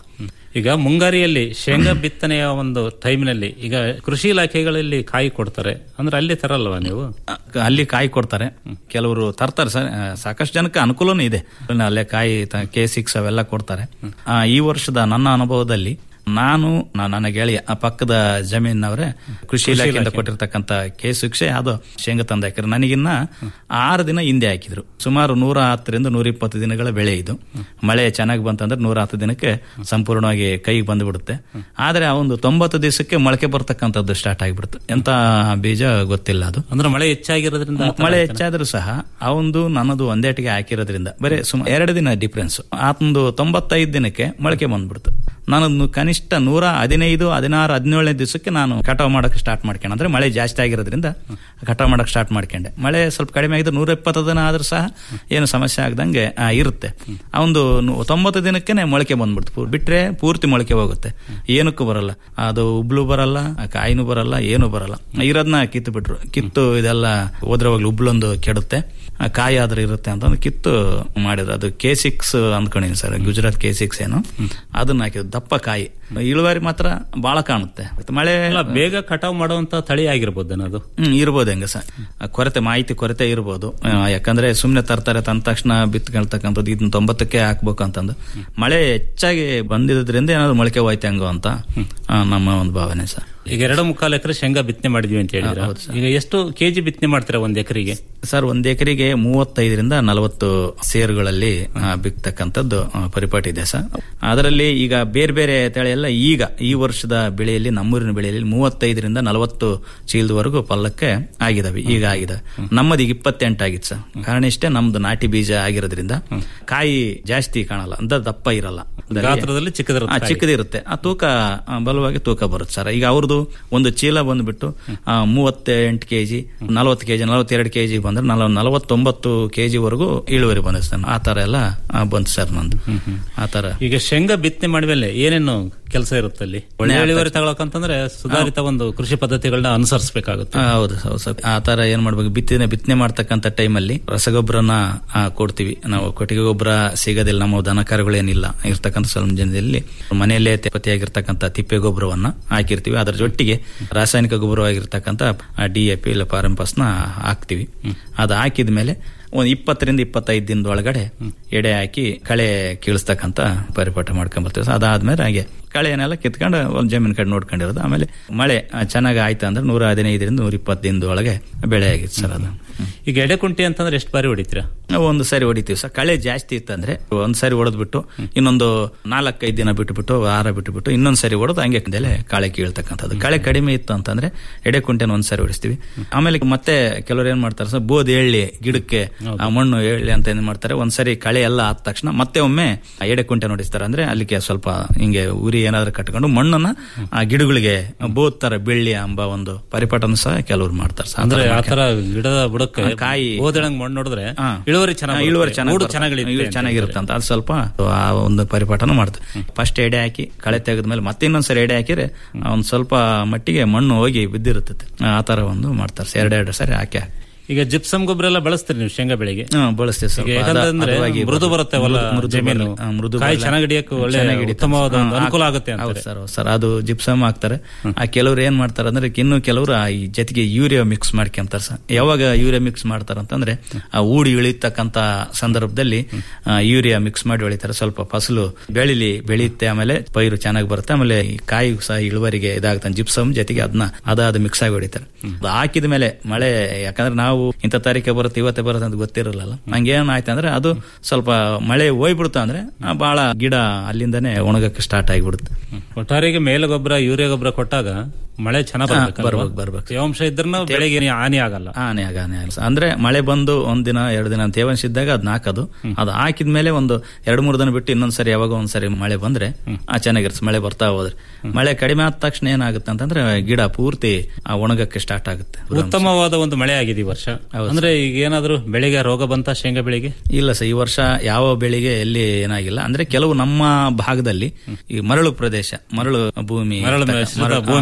Speaker 14: ಈಗ ಮುಂಗಾರಿಯಲ್ಲಿ ಶೇಂಗಾ ಬಿತ್ತನೆಯ ಒಂದು ಟೈಮ್ನಲ್ಲಿ ಈಗ ಕೃಷಿ ಇಲಾಖೆಗಳಲ್ಲಿ ಕಾಯಿ ಕೊಡ್ತಾರೆ ಅಂದ್ರೆ ಅಲ್ಲಿ ತರಲ್ವಾ ನೀವು
Speaker 15: ಅಲ್ಲಿ ಕಾಯಿ ಕೊಡ್ತಾರೆ ಕೆಲವರು ತರ್ತಾರೆ ಸರ್ ಆ, ಸಾಕಷ್ಟು ಜನಕ್ಕೆ ಅನುಕೂಲನೂ ಇದೆ ಅಲ್ಲೇ ಕಾಯಿ ಕೆ ಸಿಕ್ಸ್ ಅವೆಲ್ಲ ಕೊಡ್ತಾರೆ ಆ, ಈ ವರ್ಷದ ನನ್ನ ಅನುಭವದಲ್ಲಿ ನಾನು ನ- ನನ್ನ ಗೆಳೆಯ ಆ ಪಕ್ಕದ ಜಮೀನವರೇ ಕೃಷಿ ಇಲಾಖೆಯಿಂದ ಕೊಟ್ಟಿರ್ತಕ್ಕಂಥ ಕೆ ಶಿಕ್ಷೆ ಅದು ಶೇಂಗಾ ತಂದು ಹಾಕಿದ್ರು ನನಗಿನ್ನ ಆರು ದಿನ ಹಿಂದೆ ಹಾಕಿದ್ರು ಸುಮಾರು ನೂರ ಹತ್ತರಿಂದ ನೂರ ಇಪ್ಪತ್ತು ದಿನಗಳ ಬೆಳೆ ಇದು ಮಳೆ ಚೆನ್ನಾಗಿ ಬಂತಂದ್ರೆ ನೂರ ಹತ್ತು ದಿನಕ್ಕೆ ಸಂಪೂರ್ಣವಾಗಿ ಕೈಗೆ ಬಂದ್ಬಿಡುತ್ತೆ ಆದ್ರೆ ಆ ಒಂದು ತೊಂಬತ್ತು ದಿವಸಕ್ಕೆ ಮೊಳಕೆ ಬರ್ತಕ್ಕಂಥದ್ದು ಸ್ಟಾರ್ಟ್ ಆಗಿಬಿಡುತ್ತೆ ಎಂತ ಬೀಜ ಗೊತ್ತಿಲ್ಲ ಅದು
Speaker 14: ಅಂದ್ರೆ ಮಳೆ ಹೆಚ್ಚಾಗಿರೋದ್ರಿಂದ ಆ ತರ
Speaker 15: ಮಳೆ
Speaker 14: ಆಯ್ತನಾ?
Speaker 15: ಹೆಚ್ಚಾದ್ರೂ ಸಹ ಅವಂದು ನನ್ನದು ಒಂದೇಟಿಗೆ ಹಾಕಿರೋದ್ರಿಂದ ಬರೀ ಸುಮಾರು ಎರಡು ದಿನ ಡಿಫ್ರೆನ್ಸ್ ಆತಂದು ತೊಂಬತ್ತೈದು ದಿನಕ್ಕೆ ಮೊಳಕೆ ಬಂದ್ಬಿಡ್ತು ನಾನು ಕನಿಷ್ಠ ನೂರ ಹದಿನೈದು ಹದಿನಾರು ಹದಿನೇಳನೇ ದಿವಸಕ್ಕೆ ನಾನು ಕಟಾವ್ ಮಾಡಕ್ಕೆ ಸ್ಟಾರ್ಟ್ ಮಾಡ್ಕೊಂಡೆ ಅಂದ್ರೆ ಮಳೆ ಜಾಸ್ತಿ ಆಗಿರೋದ್ರಿಂದ ಕಟಾವ್ ಮಾಡಕ್ಕೆ ಸ್ಟಾರ್ಟ್ ಮಾಡ್ಕೊಂಡೆ ಮಳೆ ಸ್ವಲ್ಪ ಕಡಿಮೆ ಆಗಿದ್ದು ನೂರ ಇಪ್ಪತ್ತು ದಿನ ಆದ್ರೂ ಸಹ ಏನು ಸಮಸ್ಯೆ ಆಗ್ದಂಗೆ ಆ, ಇರುತ್ತೆ ಆ ಒಂದು ನು- ತೊಂಬತ್ತು ದಿನಕ್ಕೆ ಮೊಳಕೆ ಬಂದ್ಬಿಡ್ತು ಪೂ- ಬಿಟ್ರೆ ಪೂರ್ತಿ ಮೊಳಕೆ ಹೋಗುತ್ತೆ ಏನಕ್ಕೂ ಬರಲ್ಲ ಅದು ಉಬ್ಲು ಬರಲ್ಲ ಆ ಕಾಯಿನೂ ಬರಲ್ಲ ಏನು ಬರಲ್ಲ ಇರೋದನ್ನ ಕಿತ್ತು ಬಿಟ್ರು ಕಿತ್ತು ಇದೆಲ್ಲ ಹೋದ್ರವಾಗ್ಲು ಉಬ್ಲೊಂದು ಕೆಡುತ್ತೆ ಆ ಕಾಯಿ ಆದ್ರೆ ಇರುತ್ತೆ ಅಂತ ಒಂದು ಕಿತ್ತು ಮಾಡಿದ್ರು ಅದು ಕೆ ಸಿಕ್ಸ್ ಅಂದ್ಕೊಂಡಿನಿ ಸರ್ ಗುಜರಾತ್ ಕೆ ಸಿಕ್ಸ್ ಏನು ಅದನ್ನ ಹಾಕಿದ್ರು ದಪ್ಪ ಕಾಯಿ ಇಳುವರಿ ಮಾತ್ರ ಬಹಳ ಕಾಣುತ್ತೆ ಮತ್ತೆ ಮಳೆ
Speaker 14: ಅಲ್ಲ ಬೇಗ ಕಟಾವ್ ಮಾಡುವಂತ ತಳಿ ಆಗಿರ್ಬೋದು ಅದು
Speaker 15: ಹ್ಮ್ ಇರ್ಬೋದು ಹೆಂಗ ಸರ್ ಕೊರತೆ ಮಾಹಿತಿ ಕೊರತೆ ಇರ್ಬೋದು ಆ, ಯಾಕಂದ್ರೆ ಸುಮ್ನೆ ತರ್ತಾರೆ ತಂದ ತಕ್ಷಣ ಬಿತ್ಕೊಳ್ತಕ್ಕಂಥದ್ದು ಇದನ್ನ ತೊಂಬತ್ತಕ್ಕೆ ಹಾಕ್ಬೇಕು ಅಂತಂದು ಮಳೆ ಹೆಚ್ಚಾಗಿ ಬಂದಿದ್ರಿಂದ ಏನಾದ್ರು ಮೊಳಕೆ ಹೋಯ್ತು ಹೆಂಗೋ ಅಂತ ಆ, ನಮ್ಮ ಒಂದು ಭಾವನೆ ಸರ್
Speaker 14: ಈಗ ಎರಡು ಮುಕ್ಕಾಲು ಎಕರೆ ಶೇಂಗಾ ಬಿತ್ತನೆ ಮಾಡಿದ್ವಿ ಅಂತ ಹೇಳಿದ್ರೆ ಈಗ ಎಷ್ಟು ಕೆಜಿ ಬಿತ್ತನೆ ಮಾಡ್ತೀರಾ ಒಂದ್ ಎಕರೆಗೆ
Speaker 15: ಸರ್ ಒಂದ್ ಎಕರೆಗೆ ಮೂವತ್ತೈದರಿಂದ ನಲವತ್ತು ಸೇರುಗಳಲ್ಲಿ ಆ, ಬಿತ್ತಕ್ಕಂಥದ್ದು ಆ, ಪರಿಪಾಟಿ ಇದೆ ಸರ್ ಅದರಲ್ಲಿ ಈಗ ಬೇರೆ ಬೇರೆ ತಳಿ ಎಲ್ಲ ಈಗ ಈ ವರ್ಷದ ಬೆಳೆಯಲ್ಲಿ ನಮ್ಮೂರಿನ ಬೆಳೆಯಲ್ಲಿ ಮೂವತ್ತೈದರಿಂದ ನಲವತ್ತು ಚೀಲದವರೆಗೂ ಪಲ್ಲಕ್ಕೆ ಆಗಿದಾವೆ ಈಗ ಆಗಿದಾವೆ ನಮ್ಮದು ಈಗ ಇಪ್ಪತ್ತೆಂಟು ಆಗಿತ್ತು ಸರ್ ಕಾರಣ ಇಷ್ಟೇ ನಮ್ದು ನಾಟಿ ಬೀಜ ಆಗಿರೋದ್ರಿಂದ ಕಾಯಿ ಜಾಸ್ತಿ ಕಾಣಲ್ಲ ಅಂದ್ರೆ ದಪ್ಪ ಇರಲ್ಲ
Speaker 14: ಗಾತ್ರದಲ್ಲಿ ಚಿಕ್ಕದಿರುತ್ತೆ
Speaker 15: ಆ, ಚಿಕ್ಕದಿರುತ್ತೆ ಆ ತೂಕ ಆ, ಬಲವಾಗಿ ತೂಕ ಬರುತ್ತೆ ಸರ್ ಈಗ ಅವ್ರದ್ದು ಒಂದು ಚೀಲ ಬಂದ್ಬಿಟ್ಟು ಆ, ಮೂವತ್ತೆಂಟು ಕೆಜಿ ನಲವತ್ತು ಕೆಜಿ ನಲವತ್ತೆರಡು ಕೆಜಿ ಬಂದ್ರೆ ನಲ ನಲವತ್ತೊಂಬತ್ತು ಕೆಜಿ ವರೆಗೂ ಇಳುವರಿ ಬಂದಿದೆ ಸರ್ ಆ ತರ ಎಲ್ಲ ಆ, ಬಂತು ಸರ್ ನಂದು ಆ ತರ
Speaker 14: ಈಗ ಶೇಂಗಾ ಬಿತ್ತನೆ ಮಾಡಿದ್ಮೇಲೆ ಏನೇನು ಕೆಲಸ ಇರುತ್ತೆ ಅಲ್ಲಿ ಒಳ್ಳೆ
Speaker 15: ನೇ-
Speaker 14: ಇಳುವರಿ ತಗೊಳಕಂತಂದ್ರೆ ಸುಧಾರಿತ ಒಂದು ಕೃಷಿ ಪದ್ಧತಿಗಳನ್ನ ಅನುಸರಿಸಬೇಕಾಗುತ್ತೆ
Speaker 15: ಆ, ಹೌದು ಹೌದು ಸರ್ ಆ ತರ ಏನ್ ಮಾಡ್ಬೇಕು ಬಿತ್ತನೆ ಬಿತ್ತನೆ ಮಾಡ್ತಕ್ಕಂಥ ಟೈಮಲ್ಲಿ ರಸಗೊಬ್ಬರನ ಆ, ಕೊಡ್ತೀವಿ ನಾವು ಕೊಟ್ಟಿಗೆ ಗೊಬ್ಬರ ಸಿಗೋದಿಲ್ಲ ನಮ್ಮ ದನ ಕರುಗಳೇನಿಲ್ಲ ಇರ್ತಕ್ಕಂಥ ಸ್ವಲ್ಪ ಜನದಲ್ಲಿ ಮನೆಯಲ್ಲೇ ತೆಪತಿಯಾಗಿರ್ತಕ್ಕಂಥ ತಿಪ್ಪೆ ಗೊಬ್ಬರವನ್ನ ಹಾಕಿರ್ತೀವಿ ಅದರ ಜೊಟ್ಟಿಗೆ ರಾಸಾಯನಿಕ ಗೊಬ್ಬರವಾಗಿರ್ತಕ್ಕಂಥ ಡಿ ಎ ಪಿ ಇಲ್ಲ ಪಾರಂಪಸ್ನ ಹಾಕ್ತಿವಿ ಅದು ಹಾಕಿದ ಮೇಲೆ ಒಂದು ಇಪ್ಪತ್ತರಿಂದ ಇಪ್ಪತ್ತೈದು ದಿನದ ಒಳಗಡೆ ಎಡೆ ಹಾಕಿ ಕಳೆ ಕೀಳಿಸ್ತಕ್ಕಂಥ ಪರಿಪಾಠ ಮಾಡ್ಕೊಂಡ್ ಬರ್ತೀವಿ ಸೊ ಅದಾದ್ಮೇಲೆ ಹಾಗೆ ಕಳೆಯನ್ನೆಲ್ಲ ಕಿತ್ಕೊಂಡು ಒಂದು ಜಮೀನ್ ಕಡೆ ನೋಡ್ಕೊಂಡಿರೋದು ಆಮೇಲೆ ಮಳೆ ಆ, ಚೆನ್ನಾಗಿ ಆಯ್ತು ಅಂದ್ರೆ ನೂರ ಹದಿನೈದರಿಂದ ನೂರ ಇಪ್ಪತ್ತು ದಿನದ ಒಳಗೆ ಬೆಳೆ ಆಗಿತ್ತು ಸರ್ ಅದು
Speaker 14: ಈಗ ಎಡೆಕುಂಟಿ ಅಂತಂದ್ರೆ ಎಷ್ಟು ಬಾರಿ ಹೊಡಿತೀರಾ
Speaker 15: ನಾವು ಒಂದು ಸಾರಿ ಹೊಡಿತೀವಿ ಸರ್ ಕಳೆ ಜಾಸ್ತಿ ಇತ್ತಂದ್ರೆ ಒಂದ್ ಸಾರಿ ಹೊಡೆದ್ಬಿಟ್ಟು ಇನ್ನೊಂದು ನಾಲ್ಕೈದು ದಿನ ಬಿಟ್ಟುಬಿಟ್ಟು ವಾರ ಬಿಟ್ಟುಬಿಟ್ಟು ಇನ್ನೊಂದ್ ಸಾರಿ ಹೊಡೆದು ಹಂಗೆ ಮೇಲೆ ಕಳೆ ಕೀಳ್ತಕ್ಕಂಥದ್ದು ಕಳೆ ಕಡಿಮೆ ಇತ್ತು ಅಂತಂದ್ರೆ ಎಡೆ ಕುಂಟೆನ ಒಂದ್ ಸಾರಿ ಹೊಡಿಸ್ತೀವಿ ಆಮೇಲೆ ಮತ್ತೆ ಕೆಲವರು ಏನ್ ಮಾಡ್ತಾರೆ ಸರ್ ಬೋದ್ ಎಳ್ಳಿ ಗಿಡಕ್ಕೆ ಆ ಮಣ್ಣು ಎಳ್ಳಿ ಅಂತ ಏನ್ ಮಾಡ್ತಾರೆ ಒಂದ್ಸರಿ ಕಳೆ ಎಲ್ಲ ಆದ ತಕ್ಷಣ ಮತ್ತೆ ಒಮ್ಮೆ ಆ ಎಡೆ ಕುಂಟೆ ನೋಡಿಸ್ತಾರೆ ಅಂದ್ರೆ ಅಲ್ಲಿಗೆ ಸ್ವಲ್ಪ ಹಿಂಗೆ ಉರಿ ಏನಾದ್ರು ಕಟ್ಕೊಂಡು ಮಣ್ಣನ್ನ ಆ ಗಿಡಗಳಿಗೆ ಬೋದ್ ತರ ಬೆಳ್ಳಿ ಎಂಬ ಒಂದು ಪರಿಪಾಠನ ಸಹ ಕೆಲವರು ಮಾಡ್ತಾರೆ ಸರ್. ಆ
Speaker 14: ಅಂದ್ರೆ
Speaker 15: ಥರ
Speaker 14: ಆ ತರ ಗಿಡದ ಬುಡಕ್ಕೆ
Speaker 15: ಆ, ಕಾಯಿ
Speaker 14: ಓದಳಂಗ್ ಮಣ್ಣು ನೋಡಿದ್ರೆ
Speaker 15: ಹಾ.
Speaker 14: ಇಳುವರಿ ಚೆನ್ನಾಗಿ
Speaker 15: ಇಳುವರಿ ಚೆನ್ನಾಗಿ
Speaker 14: ಚೆನ್ನಾಗಿ
Speaker 15: ಚೆನ್ನಾಗಿರುತ್ತೆ ಅಂತ ಅದು ಸ್ವಲ್ಪ ಆ ಒಂದು ಪರಿಪಾಠನ ಮಾಡ್ತೀವಿ ಫಸ್ಟ್ ಎಡೆ ಹಾಕಿ ಕಳೆ ತೆಗೆದ್ಮೇಲೆ ಮತ್ತೆ ಇನ್ನೊಂದ್ಸರಿ ಎಡೆ ಹಾಕಿದ್ರೆ ಒಂದ್ ಸ್ವಲ್ಪ ಮಟ್ಟಿಗೆ ಮಣ್ಣು ಹೋಗಿ ಬಿದ್ದಿರುತ್ತೆ ಆ ತರ ಒಂದು ಮಾಡ್ತಾರೆ ಸರ್ ಎರಡೆರಡು ಸರಿ ಹಾಕಿ
Speaker 14: ಈಗ ಜಿಪ್ಸಮ್ ಗೊಬ್ಬರ ಎಲ್ಲ ಬಳಸ್ತೀರಿ ನೀವು ಶೇಂಗಾ ಬೆಳೆಗೆ
Speaker 15: ಹ್ಮ್, ಬಳಸ್ತೀವಿ ಸ್ವಲ್ಪ.
Speaker 14: ಈಗ ಯಾಕಂತಂದ್ರೆ
Speaker 15: ಅದ- ಅದವಾಗಿ
Speaker 14: ಮೃದು ಬರುತ್ತೆ ಹೊಲ
Speaker 15: ಮೃದು- ಮೃದು
Speaker 14: ಜಮೀನು
Speaker 15: ಬರಲ್ಲ. ಆ, ಮೃದು
Speaker 14: ಕಾಯಿ
Speaker 15: ಬರಲ್ಲ.
Speaker 14: ಚೆನ್ನಾಗಿ ಹಿಡಿಯಕ್ಕೆ ಒಳ್ಳೆ
Speaker 15: ಚೆನ್ನಾಗಿ ಹಿಡಿತದೆ.
Speaker 14: ಉತ್ತಮವಾದ ಒಂದು
Speaker 15: ಹಾ,
Speaker 14: ಅನುಕೂಲ
Speaker 15: ಆ-
Speaker 14: ಆಗುತ್ತೆ
Speaker 15: ಹೌದು
Speaker 14: ಅಂತಾರೆ
Speaker 15: ಸರ್ ಹೌದು ಸರ್ ಅದು ಜಿಪ್ಸಮ್ ಹಾಕ್ತಾರೆ ಆ ಕೆಲವರು ಏನ್ ಮಾಡ್ತಾರೆ ಅಂದ್ರೆ ಇನ್ನು ಕೆಲವರು ಆ ಈ ಜೊತೆಗೆ ಯೂರಿಯಾ ಮಿಕ್ಸ್ ಮಾಡ್ಕೊಂತಾರೆ ಸರ್ ಯಾವಾಗ ಯೂರಿಯಾ ಮಿಕ್ಸ್ ಮಾಡ್ತಾರೆ ಅಂತಂದ್ರೆ ಆ ಊಡಿ ಇಳಿತಕ್ಕಂತ ಸಂದರ್ಭದಲ್ಲಿ ಆ, ಯೂರಿಯಾ ಮಿಕ್ಸ್ ಮಾಡಿ ಬೆಳಿತಾರೆ ಸ್ವಲ್ಪ ಫಸಲು ಬೆಳಿಲಿ ಬೆಳೆಯುತ್ತೆ ಆಮೇಲೆ ಪೈರು ಚೆನ್ನಾಗಿ ಬರುತ್ತೆ ಆಮೇಲೆ ಈ ಕಾಯಿ ಸಹ ಇಳುವರಿಗೆ ಇದಾಗುತ್ತೆ ಜಿಪ್ಸಮ್ ಜೊತೆಗೆ ಅದನ್ನ ಅದಾದ ಮಿಕ್ಸ್ ಆಗಿ ಹೊಡಿತಾರೆ ಅದು ಹಾಕಿದ ಮೇಲೆ ಮಳೆ ಯಾಕಂದ್ರೆ ನಾವು ಇಂಥ ತಾರೀಕೆ ಬರುತ್ತೆ ಇವತ್ತೇ ಬರುತ್ತೆ ಅಂತ ಗೊತ್ತಿರಲ್ಲ ಹಂಗೇನ್ ಆಯ್ತು ಅಂದ್ರೆ ಅದು ಸ್ವಲ್ಪ ಮಳೆ ಹೋಯ್ಬಿಡುತ್ತೆ ಅಂದ್ರೆ ಆ, ಬಹಳ ಗಿಡ ಅಲ್ಲಿಂದನೇ ಒಣಗಕ್ಕೆ ಸ್ಟಾರ್ಟ್ ಆಗಿಬಿಡುತ್ತೆ
Speaker 14: ಒಟ್ಟಾರೆಗೆ ಮೇಲೆ ಗೊಬ್ಬರ ಯೂರಿಯಾ ಗೊಬ್ಬರ ಕೊಟ್ಟಾಗ ಮಳೆ ಚೆನ್ನಾಗಿ
Speaker 15: ಹಾ,
Speaker 14: ಬರ್ಬೇಕು
Speaker 15: ಬರ್ಬೇಕು, ಬರ್ಬೇಕು.
Speaker 14: ತೇವಾಂಶ ಇದ್ರೂ ಬೆಳೆಗೆ ಏನು ಹಾನಿ ಆಗಲ್ಲ
Speaker 15: ಹಾನಿ ಆಗ ಹಾನಿ ಆಗಲ್ಲ. ಅಂದ್ರೆ ಮಳೆ ಬಂದು ಒಂದ್ ದಿನ ಎರಡು ದಿನ ತೇವಾಂಶ ಇದ್ದಾಗ ಅದನ್ನ ಹಾಕೋದು ಅದು ಹಾಕಿದ್ಮೇಲೆ ಒಂದು ಎರಡು ಮೂರು ದಿನ ಬಿಟ್ಟು ಇನ್ನೊಂದ್ಸರಿ ಯಾವಾಗ ಒಂದ್ಸರಿ ಮಳೆ ಬಂದ್ರೆ ಆ ಚೆನ್ನಾಗಿರುತ್ತೆ ಮಳೆ ಬರ್ತಾ ಹೋದ್ರೆ ಮಳೆ ಕಡಿಮೆ ಆದ ತಕ್ಷಣ ಏನಾಗುತ್ತೆ ಅಂತಂದ್ರೆ ಗಿಡ ಪೂರ್ತಿ ಆ ಒಣಗಕ್ಕೆ ಸ್ಟಾರ್ಟ್ ಆಗುತ್ತೆ
Speaker 14: ಉತ್ತಮವಾದ ಒಂದು ಮಳೆ ಆಗಿದೆ ಈ ವರ್ಷ ಅಂದ್ರೆ ಈಗ ಏನಾದ್ರು ಬೆಳೆಗೆ ರೋಗ ಬಂತ ಶೇಂಗಾ ಬೆಳೆಗೆ
Speaker 15: ಇಲ್ಲ ಸರ್ ಈ ವರ್ಷ ಯಾವ ಬೆಳೆಗೆ ಎಲ್ಲಿ ಏನಾಗಿಲ್ಲ ಅಂದ್ರೆ ಕೆಲವು ನಮ್ಮ ಭಾಗದಲ್ಲಿ ಈ ಮರಳು ಪ್ರದೇಶ ಮರಳು ಭೂಮಿ
Speaker 14: ಮರಳು
Speaker 15: ಇರ್ತಕ್ಕ-
Speaker 14: ಮಿಶ್ರಿತ
Speaker 15: ಮರಳು-
Speaker 14: ಭೂಮಿಯಲ್ಲಿ.
Speaker 15: ಆ,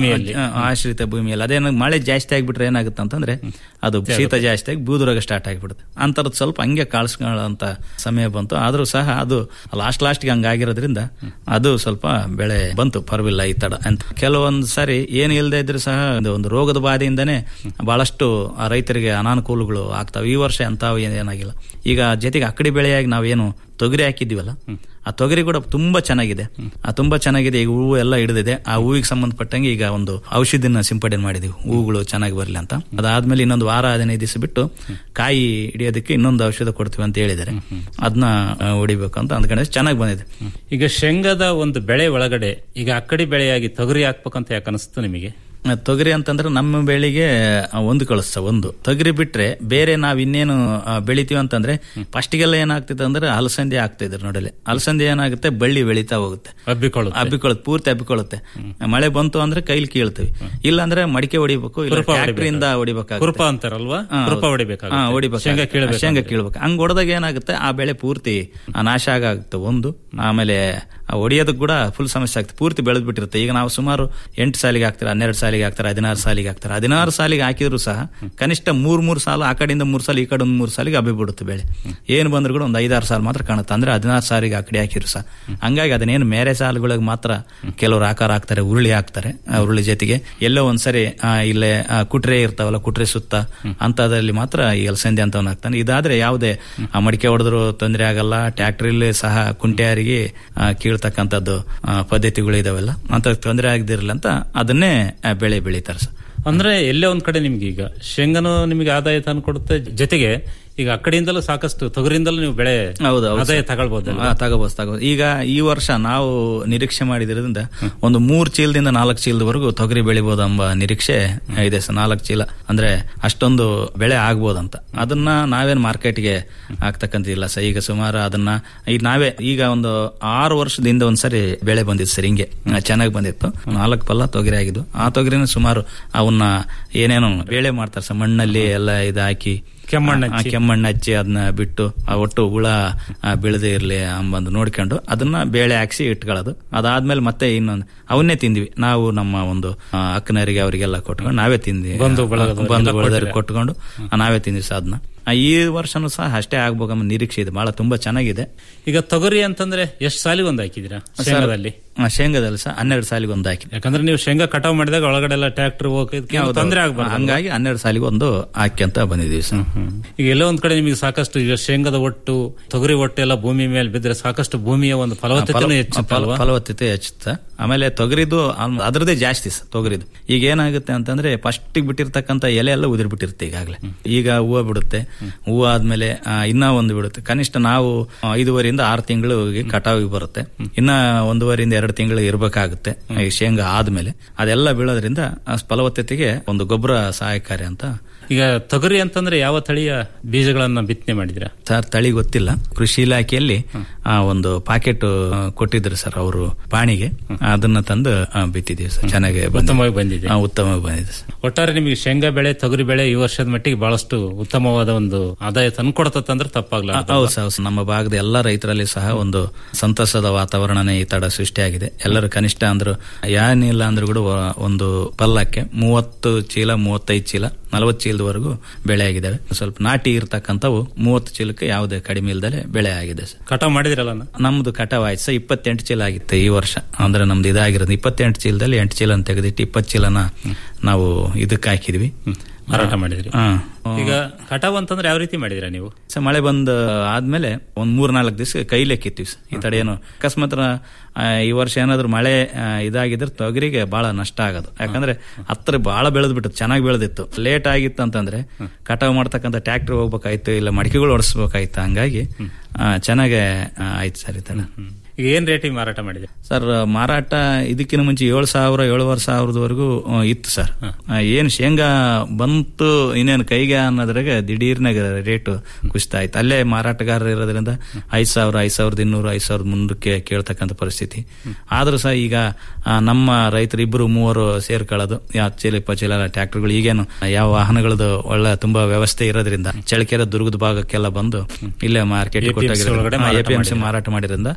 Speaker 15: ಆಶ್ರಿತ ಭೂಮಿಯಲ್ಲಿ ಅದೇನ ಮಳೆ ಜಾಸ್ತಿ ಆಗ್ಬಿಟ್ರೆ ಏನಾಗುತ್ತೆ ಅಂತಂದ್ರೆ ಅದು ಶೀತ ಜಾಸ್ತಿ ಆಗಿ ಬೂದುರೋಗ ಸ್ಟಾರ್ಟ್ ಆಗಿಬಿಡುತ್ತೆ ಅಂತರದ್ದು ಸ್ವಲ್ಪ ಹಂಗೆ ಕಾಳಿಸ್ಕೊಳ್ಳೋಂತ ಸಮಯ ಬಂತು ಆದ್ರೂ ಸಹ ಅದು ಲಾಸ್ಟ್ ಲಾಸ್ಟ್ಗೆ ಹಂಗಾಗಿರೋದ್ರಿಂದ ಅದು ಸ್ವಲ್ಪ ಬೆಳೆ ಬಂತು ಪರವಿಲ್ಲ ಈ ತಡ ಅಂತ ಕೆಲವೊಂದು ಸಾರಿ ಏನು ಇಲ್ಲದೆ ಇದ್ರೆ ಸಹ ಒಂದು- ಒಂದು ರೋಗದ ಬಾಧೆಯಿಂದನೇ ಬಹಳಷ್ಟು ಆ ರೈತರಿಗೆ ಅನಾನುಕೂಲಗಳು ಆಗ್ತಾವೆ ಈ ವರ್ಷ ಅಂತಾವ್ ಏನಾಗಿಲ್ಲ ಈಗ ಜೊತೆಗೆ ಅಕ್ಕಡಿ ಬೆಳೆಯಾಗಿ ನಾವೇನು ತೊಗರಿ ಹಾಕಿದ್ದೀವಲ್ಲ ಆ ತೊಗರಿ ಕೂಡ ತುಂಬಾ ಚೆನ್ನಾಗಿದೆ ಆ ತುಂಬಾ ಚೆನ್ನಾಗಿದೆ ಈಗ ಹೂವು ಎಲ್ಲ ಹಿಡಿದಿದೆ ಆ ಹೂವಿಗೆ ಸಂಬಂಧಪಟ್ಟಂಗೆ ಈಗ ಒಂದು ಔಷಧಿನ ಸಿಂಪಡಣೆ ಮಾಡಿದೀವಿ ಹೂವುಗಳು ಚೆನ್ನಾಗಿ ಬರಲಿ ಅಂತ ಅದಾದ್ಮೇಲೆ ಇನ್ನೊಂದು ವಾರ ಹದಿನೈದು ದಿವಸ ಬಿಟ್ಟು ಕಾಯಿ ಹಿಡಿಯೋದಕ್ಕೆ ಇನ್ನೊಂದು ಔಷಧ ಕೊಡ್ತೀವಿ ಅಂತ ಹೇಳಿದ್ದಾರೆ ಅದನ್ನ ಹೊಡಿಬೇಕು ಅಂತ ಅಂದ್ಕೊಂಡ್ರೆ ಚೆನ್ನಾಗಿ ಬಂದಿದೆ
Speaker 14: ಈಗ ಶೇಂಗಾದ ಒಂದು ಬೆಳೆ ಒಳಗಡೆ ಈಗ ಅಕ್ಕಡಿ ಬೆಳೆಯಾಗಿ ತೊಗರಿ ಹಾಕ್ಬೇಕಂತ ಯಾಕೆ ಅನಿಸ್ತು ನಿಮಗೆ
Speaker 15: ಆ, ತೊಗರಿ ಅಂತಂದ್ರೆ ನಮ್ಮ ಬೆಳೆಗೆ ಆ, ಒಂದು ಕಳಿಸ್ತ ಒಂದು ತೊಗರಿ ಬಿಟ್ರೆ ಬೇರೆ ನಾವ್ ಇನ್ನೇನು ಆ, ಬೆಳಿತೀವಿ ಅಂತಂದ್ರೆ ಫಸ್ಟಿಗೆಲ್ಲ ಏನಾಗ್ತಿದೆ ಅಂದ್ರೆ ಅಲಸಂದಿ ಆಗ್ತಿದ್ರು ನೋಡಲಿ ಅಲಸಂದಿ ಏನಾಗುತ್ತೆ ಬಳ್ಳಿ ಬೆಳೀತಾ ಹೋಗುತ್ತೆ
Speaker 14: ಹಬ್ಬಿಕೊಳ್ಳುತ್ತೆ
Speaker 15: ಹಬ್ಬಿಕೊಳ್ಳುತ್ತೆ ಪೂರ್ತಿ ಹಬ್ಬಿಕೊಳ್ಳುತ್ತೆ ಮಳೆ ಬಂತು ಅಂದ್ರೆ ಕೈಲಿ ಕೀಳ್ತೀವಿ ಇಲ್ಲ ಅಂದ್ರೆ ಮಡಿಕೆ ಹೊಡಿಬೇಕು ಇಲ್ಲ
Speaker 14: ಕುರುಪ
Speaker 15: ಟ್ರ್ಯಾಕ್ಟರ್ ಇಂದ
Speaker 14: ಹೊಡಿಬೇಕಾಗುತ್ತೆ.
Speaker 15: ಹೊಡಿಬೇಕಾಗುತ್ತೆ
Speaker 14: ಕುರುಪ ಅಂತಾರಲ್ವಾ?
Speaker 15: ಹಾ,
Speaker 14: ಕುರುಪ
Speaker 15: ಹೌದು.
Speaker 14: ಹೊಡಿಬೇಕಾಗುತ್ತೆ.
Speaker 15: ಹಾ, ಹೊಡಿಬೇಕಾಗುತ್ತೆ.
Speaker 14: ಶೇಂಗಾ ಕೀಳ್ಬೇಕು
Speaker 15: ಶೇಂಗಾ
Speaker 14: ಅಂದ್ರೆ.
Speaker 15: ಕೀಳ್ಬೇಕು ಹಂಗ್ ಹೊಡೆದಾಗ ಏನಾಗುತ್ತೆ ಆ ಬೆಳೆ ಪೂರ್ತಿ ಆ, ನಾಶ ಆಗುತ್ತೆ ಒಂದು ಆಮೇಲೆ ಆ ಹೊಡಿಯೋದಕ್ಕೆ ಕೂಡ ಫುಲ್ ಸಮಸ್ಯೆ ಆಗ್ತದೆ ಪೂರ್ತಿ ಬೆಳೆದ್ ಬಿಟ್ಟಿರುತ್ತೆ ಈಗ ನಾವು ಸುಮಾರು ಎಂಟು ಸಾಲಿಗೆ ಹಾಕ್ತಾರೆ ಹನ್ನೆರಡು ಸಾಲಿಗೆ ಹಾಕ್ತಾರೆ ಹದಿನಾರು ಸಾಲಿಗೆ ಹಾಕ್ತಾರೆ ಹದಿನಾರು ಸಾಲಿಗೆ ಹಾಕಿದ್ರು ಸಹ ಕನಿಷ್ಠ ಮೂರ್ ಮೂರ್ ಸಾಲ ಆ ಕಡೆಯಿಂದ ಮೂರ್ ಸಾಲ ಈ ಕಡೆ ಒಂದು ಮೂರ್ ಸಾಲಿಗೆ ಹಬ್ಬಿ ಬಿಡುತ್ತೆ ಬೆಳೆ ಏನು ಬಂದ್ರು ಕೂಡ ಒಂದು ಐದಾರು ಸಾಲ ಮಾತ್ರ ಕಾಣುತ್ತೆ ಅಂದ್ರೆ ಹದಿನಾರು ಸಾಲಿಗೆ ಆ ಕಡೆ ಹಾಕಿದ್ರು ಸಹ ಹಂಗಾಗಿ ಅದನ್ನೇನು ಮೇರೆ ಸಾಲುಗಳಿಗೆ ಮಾತ್ರ ಕೆಲವರು ಆಕಾರ ಹಾಕ್ತಾರೆ ಉರುಳಿ ಹಾಕ್ತಾರೆ ಆ ಉರುಳಿ ಜೊತೆಗೆ ಎಲ್ಲೋ ಒಂದ್ಸರಿ ಆ, ಇಲ್ಲೇ ಆ, ಕುಟ್ರೆ ಇರ್ತಾವಲ್ಲ ಕುಟ್ರೆ ಸುತ್ತ ಅಂತದ್ರಲ್ಲಿ ಮಾತ್ರ ಈ ಅಲಸಂದೆ ಅಂತವನ್ನ ಹಾಕ್ತಾನೆ ಇದಾದ್ರೆ ಯಾವುದೇ ಆ, ಮಡಿಕೆ ಹೊಡೆದ್ರು ತೊಂದರೆ ಆಗಲ್ಲ ಟ್ರ್ಯಾಕ್ಟ್ರಲ್ಲಿ ಸಹ ಕುಂಟೆಯಾರಿಗೆ ಆ, ಕೀಳ್ತಕ್ಕಂಥದ್ದು ಆ, ಪದ್ಧತಿಗಳು ಇದಾವೆಲ್ಲ ಅಂತ ತೊಂದರೆ ಆಗದಿರಲ್ಲ ಅಂತ ಅದನ್ನೇ ಆ, ಬೆಳೆ ಬೆಳೀತಾರೆ ಸರ್
Speaker 14: ಅಂದ್ರೆ ಎಲ್ಲೇ ಒಂದ್ ಕಡೆ ನಿಮ್ಗೆ ಈಗ ಶೇಂಗಾನು ನಿಮಗೆ ಆದಾಯ ತಂದು ಕೊಡುತ್ತೆ ಜೊತೆಗೆ ಈಗ ಆ ಕಡೆಯಿಂದಲೂ ಸಾಕಷ್ಟು ತೊಗರಿಂದಲೂ ನೀವು ಬೆಳೆ
Speaker 15: ಹೌದು ಹೌದು
Speaker 14: ಆದಾಯ
Speaker 15: ಸರ್.
Speaker 14: ತಗೊಳ್ಬಹುದು
Speaker 15: ಹಾ, ತಗೋಬಹುದು ತಗೋಬಹುದು ಈಗ ಈ ವರ್ಷ ನಾವು ನಿರೀಕ್ಷೆ ಮಾಡಿದ್ರಿಂದ ಒಂದು ಮೂರ್ ಚೀಲದಿಂದ ನಾಲ್ಕು ಚೀಲದವರೆಗೂ ತೊಗರಿ ಬೆಳಿಬಹುದು ಎಂಬ ನಿರೀಕ್ಷೆ ಇದೆ ಸರ್ ನಾಲ್ಕು ಚೀಲ ಅಂದ್ರೆ ಅಷ್ಟೊಂದು ಬೆಳೆ ಆಗ್ಬೋದಂತ ಅದನ್ನ ನಾವೇನ್ ಮಾರ್ಕೆಟ್ಗೆ ಹಾಕ್ತಕ್ಕಂತಿಲ್ಲ ಸರ್ ಈಗ ಸುಮಾರು ಅದನ್ನ ಈಗ ನಾವೇ ಈಗ ಒಂದು ಆರು ವರ್ಷದಿಂದ ಒಂದ್ಸರಿ ಬೆಳೆ ಬಂದಿತ್ತು ಸರ್ ಹಿಂಗೆ ಚೆನ್ನಾಗಿ ಬಂದಿತ್ತು ನಾಲ್ಕು ಪಲ್ಲ ತೊಗರಿ ಆಗಿದ್ದು ಆ ತೊಗರಿನ ಸುಮಾರು ಅವನ್ನ ಏನೇನೋ ಬೇಳೆ ಮಾಡ್ತಾರೆ ಸರ್ ಮಣ್ಣಲ್ಲಿ ಎಲ್ಲ ಇದು ಹಾಕಿ
Speaker 14: ಕೆಮ್ಮಣ್ಣು
Speaker 15: ಆ,
Speaker 14: ಹಚ್ಚಿ.
Speaker 15: ಕೆಮ್ಮಣ್ಣು ಹಚ್ಚಿ ಅದನ್ನ ಬಿಟ್ಟು ಆ ಒಟ್ಟು ಹುಳ ಆ, ಬೀಳದೆ ಇರಲಿ ಅಂಬಂದು ನೋಡ್ಕೊಂಡು ಅದನ್ನ ಬೇಳೆ ಹಾಕ್ಸಿ ಇಟ್ಕೊಳ್ಳೋದು ಅದಾದ್ಮೇಲೆ ಮತ್ತೆ ಇನ್ನೊಂದು ಅವನ್ನೇ ತಿಂದ್ವಿ ನಾವು ನಮ್ಮ ಒಂದು ಆ, ಅಕ್ಕನರಿಗೆ ಅವರಿಗೆಲ್ಲ ಕೊಟ್ಕೊಂಡು ನಾವೇ ತಿಂದ್ವಿ
Speaker 14: ಬಂಧು ಬಳಗದವರಿಗೆಲ್ಲ
Speaker 15: ಬಂಧು ಬಳಗದವ್ರಿಗೆ
Speaker 14: ಕೊಟ್ಟಿರಾ?
Speaker 15: ಕೊಟ್ಕೊಂಡು ಆ, ನಾವೇ ತಿಂದ್ವಿ ಸರ್ ಅದನ್ನ ಆ, ಈ ವರ್ಷನೂ ಸಹ ಅಷ್ಟೇ ಆಗ್ಬೇಕಂಬ ನಿರೀಕ್ಷೆ ಇದೆ ಬಹಳ ತುಂಬಾ ಚೆನ್ನಾಗಿದೆ
Speaker 14: ಈಗ ತೊಗರಿ ಅಂತಂದ್ರೆ ಎಷ್ಟು ಸಾಲಿಗೆ ಒಂದು ಹಾಕಿದ್ದೀರಾ ಶೇಂಗಾದಲ್ಲಿ
Speaker 15: ಆ, ಶೇಂಗಾದಲ್ಲಿ ಸಹ ಹನ್ನೆರಡು ಸಾಲಿಗೆ ಒಂದು ಹಾಕಿ
Speaker 14: ಯಾಕಂದ್ರೆ ನೀವು ಶೇಂಗಾ ಕಟಾವ್ ಮಾಡಿದಾಗ ಒಳಗಡೆ ಎಲ್ಲ ಟ್ರ್ಯಾಕ್ಟರ್ ಹೋಗೋದಕ್ಕೆ
Speaker 15: ಹೌದು.
Speaker 14: ತೊಂದರೆ ಆಗ್ಬಾರ್ದು
Speaker 15: ಹಂಗಾಗಿ ಹನ್ನೆರಡು ಸಾಲಿಗೆ ಒಂದು ಹಾಕ್ಯಂತ ಬಂದಿದ್ದೀವಿ ಸರ್
Speaker 14: ಈಗ ಎಲ್ಲೋ ಒಂದ್ ಕಡೆ ನಿಮಗೆ ಸಾಕಷ್ಟು ಈಗ ಶೇಂಗಾದ ಒಟ್ಟು ತೊಗರಿ ಒಟ್ಟು ಎಲ್ಲ ಭೂಮಿ ಮೇಲೆ ಬಿದ್ದರೆ ಸಾಕಷ್ಟು ಭೂಮಿಯ ಒಂದು ಫಲವತ್ತತೆ
Speaker 15: ಫಲ-
Speaker 14: ಹೆಚ್ಚುತ್ತಲ್ವಾ
Speaker 15: ಫಲ- ಫಲವತ್ತತೆ ಹೆಚ್ಚುತ್ತೆ ಆಮೇಲೆ ತೊಗರಿದು ಆಲ್ಮ- ಅದ್ರದ್ದೇ ಜಾಸ್ತಿ ಸ ತೊಗರಿದು ಈಗ ಏನಾಗುತ್ತೆ ಅಂತಂದ್ರೆ ಫಸ್ಟ್ ಬಿಟ್ಟಿರ್ತಕ್ಕಂಥ ಎಲೆ ಎಲ್ಲ ಉದಿರ್ ಬಿಟ್ಟಿರುತ್ತೆ ಈಗಾಗಲೇ ಈಗ ಹೂವು ಬಿಡುತ್ತೆ ಹೂವು ಆದ್ಮೇಲೆ ಆ, ಇನ್ನ ಒಂದು ಬಿಡುತ್ತೆ ಕನಿಷ್ಠ ನಾವು ಆ, ಐದೂವರೆಯಿಂದ ಆರು ತಿಂಗಳಿಗೆ ಕಟಾವಿಗೆ ಬರುತ್ತೆ ಇನ್ನ ಒಂದೂವರೆಯಿಂದ ಎರಡು ತಿಂಗಳು ಇರಬೇಕಾಗುತ್ತೆ ಈ ಶೇಂಗಾ ಆದ್ಮೇಲೆ ಅದೆಲ್ಲ ಬೀಳೋದ್ರಿಂದ ಆ ಫಲವತ್ತತೆಗೆ ಒಂದು ಗೊಬ್ಬರ ಸಹಾಯಕಾರಿ ಅಂತ
Speaker 14: ಈಗ ತೊಗರಿ ಅಂತಂದ್ರೆ ಯಾವ ತಳಿಯ ಬೀಜಗಳನ್ನ ಬಿತ್ತನೆ ಮಾಡಿದಿರಾ
Speaker 15: ಸರ್ ತಳಿ ಗೊತ್ತಿಲ್ಲ ಕೃಷಿ ಇಲಾಖೆಯಲ್ಲಿ ಆ, ಒಂದು ಪಾಕೆಟ್ ಕೊಟ್ಟಿದ್ರು ಸರ್ ಅವರು ಪಾಣಿಗೆ ಅದನ್ನ ತಂದು ಆ, ಬಿತ್ತಿದ್ದೀವಿ ಸರ್ ಚೆನ್ನಾಗಿ ಬಂದಿದೆ.
Speaker 14: ಉತ್ತಮವಾಗಿ ಬಂದಿದೆ.
Speaker 15: ಆ, ಉತ್ತಮವಾಗಿ ಬಂದಿದೆ ಸರ್
Speaker 14: ಒಟ್ಟಾರೆ ನಿಮಗೆ ಶೇಂಗಾ ಬೆಳೆ ತೊಗರಿ ಬೆಳೆ ಈ ವರ್ಷದ ಮಟ್ಟಿಗೆ ಬಹಳಷ್ಟು ಉತ್ತಮವಾದ ಒಂದು ಆದಾಯ ತಂದ್ಕೊಡತ್ತಂದ್ರೆ ತಪ್ಪಾಗ್ಲ
Speaker 15: ಹೌದು ಸರ್ ಹೌದು. ನಮ್ಮ ಭಾಗದ ಎಲ್ಲ ರೈತರಲ್ಲಿ ಸಹ ಒಂದು ಸಂತಸದ ವಾತಾವರಣನೇ ಈ ತಡ ಸೃಷ್ಟಿಯಾಗಿದೆ ಎಲ್ಲರೂ ಕನಿಷ್ಠ ಅಂದ್ರು ಏನಿಲ್ಲ ಅಂದ್ರೂ ಕೂಡ ಒ- ಒಂದು ಪಲ್ಲಕ್ಕೆ ಮೂವತ್ತು ಚೀಲ ಮೂವತ್ತೈದು ಚೀಲ ನಲವತ್ತು ಚೀಲದವರೆಗೂ ಬೆಳೆ ಆಗಿದ್ದಾವೆ ಸ್ವಲ್ಪ ನಾಟಿ ಇರ್ತಕ್ಕಂಥವು ಮೂವತ್ತು ಚೀಲಕ್ಕೆ ಯಾವುದೇ ಕಡಿಮೆ ಇಲ್ದಲೆ ಬೆಳೆ ಆಗಿದೆ ಸರ್
Speaker 14: ಕಟಾವ್ ಮಾಡಿದಿರಲ್ಲ
Speaker 15: ನಮ್ದು ಕಟಾವ್ ಆಯ್ತು ಸರ್ ಇಪ್ಪತ್ತೆಂಟು ಚೀಲ ಆಗಿತ್ತು ಈ ವರ್ಷ ಅಂದ್ರೆ ನಮ್ದು ಇದಾಗಿರೋದು ಇಪ್ಪತ್ತೆಂಟು ಚೀಲದಲ್ಲಿ ಎಂಟು ಚೀಲ ತೆಗೆದಿಟ್ಟು ಇಪ್ಪತ್ತು ಚೀಲನ ನಾವು ಇದಕ್ಕೆ ಹಾಕಿದ್ವಿ
Speaker 14: ಮಾರಾಟ ಮಾಡಿದ್ರಿ
Speaker 15: ಹಾ.
Speaker 14: ಈಗ ಕಟಾವ್ ಅಂತಂದ್ರೆ ಯಾವ ರೀತಿ ಮಾಡಿದಿರಾ ನೀವು
Speaker 15: ಸೊ ಮಳೆ ಬಂದ ಆದ್ಮೇಲೆ ಒಂದ್ ಮೂರ್ ನಾಲ್ಕು ದಿವಸ ಕೈಲೇ ಕಿತ್ತೀವಿ ಸರ್ ಈ ತಡೆ ಏನು ಅಕಸ್ಮಾತ್ ಆ, ಈ ವರ್ಷ ಏನಾದ್ರು ಮಳೆ ಆ, ಇದಾಗಿದ್ರೆ ತೊಗರಿಗೆ ಬಹಳ ನಷ್ಟ ಆಗೋದು ಯಾಕಂದ್ರೆ ಹತ್ರ ಬಹಳ ಬೆಳೆದ್ಬಿಟ್ಟು ಚೆನ್ನಾಗಿ ಬೆಳೆದಿತ್ತು ಲೇಟ್ ಆಗಿತ್ತು ಅಂತಂದ್ರೆ ಕಟಾವ್ ಮಾಡ್ತಕ್ಕಂಥ ಟ್ರ್ಯಾಕ್ಟರ್ ಹೋಗ್ಬೇಕಾಯ್ತು ಇಲ್ಲ ಮಡಿಕೆಗಳು ಹೊಡಿಸ್ಬೇಕಾಯ್ತು ಹಂಗಾಗಿ ಆ, ಚೆನ್ನಾಗೆ ಆ, ಆಯ್ತು ಸರ್ ಈ ತರ
Speaker 14: ಈಗ ಏನ್ ರೇಟಿಗೆ ಮಾರಾಟ ಮಾಡಿದ್ರಿ
Speaker 15: ಸರ್ ಮಾರಾಟ ಇದಕ್ಕಿಂತ ಮುಂಚೆ ಏಳು ಸಾವಿರ ಏಳುವರೆ ಸಾವಿರದವರೆಗೂ ಆ, ಇತ್ತು ಸರ್ ಆ, ಏನ್ ಶೇಂಗಾ ಬಂತು ಇನ್ನೇನು ಕೈಗೆ ಅನ್ನೋದ್ರಾಗ ದಿಢೀರ್ನಾಗ ರೇಟು ಕುಸಿತ ಆಯ್ತು ಅಲ್ಲೇ ಮಾರಾಟಗಾರರು ಇರೋದ್ರಿಂದ ಐದ್ ಸಾವಿರ ಐದ್ ಸಾವಿರದ ಇನ್ನೂರು ಐದ್ ಸಾವಿರದ ಮುನ್ನೂರಕ್ಕೆ ಕೇಳ್ತಕ್ಕಂಥ ಪರಿಸ್ಥಿತಿ ಆದ್ರೂ ಸಹ ಈಗ ಆ, ನಮ್ಮ ರೈತರು ಇಬ್ಬರು ಮೂವರು ಸೇರ್ಕೊಳ್ಳೋದು ಯಾವ ಚೀಲ ಇಪ್ಪತ್ತು ಚೀಲ ಟ್ರ್ಯಾಕ್ಟರ್ಗಳು ಈಗೇನು ಯಾವ ವಾಹನಗಳದ್ದು ಒಳ್ಳೆ ತುಂಬಾ ವ್ಯವಸ್ಥೆ ಇರೋದ್ರಿಂದ ಚಳಕೆರೆ ದುರ್ಗದ ಭಾಗಕ್ಕೆಲ್ಲ ಬಂದು ಇಲ್ಲೇ ಮಾರ್ಕೆಟ್
Speaker 14: APMC ಒಳಗಡೆ ಮಾರಾಟ
Speaker 15: ಎಪಿಎಂಸಿ
Speaker 14: ಮಾಡಿದ್ದಾರೆ.
Speaker 15: ಮಾರಾಟ ಮಾಡಿದ್ರಿಂದ ಆರು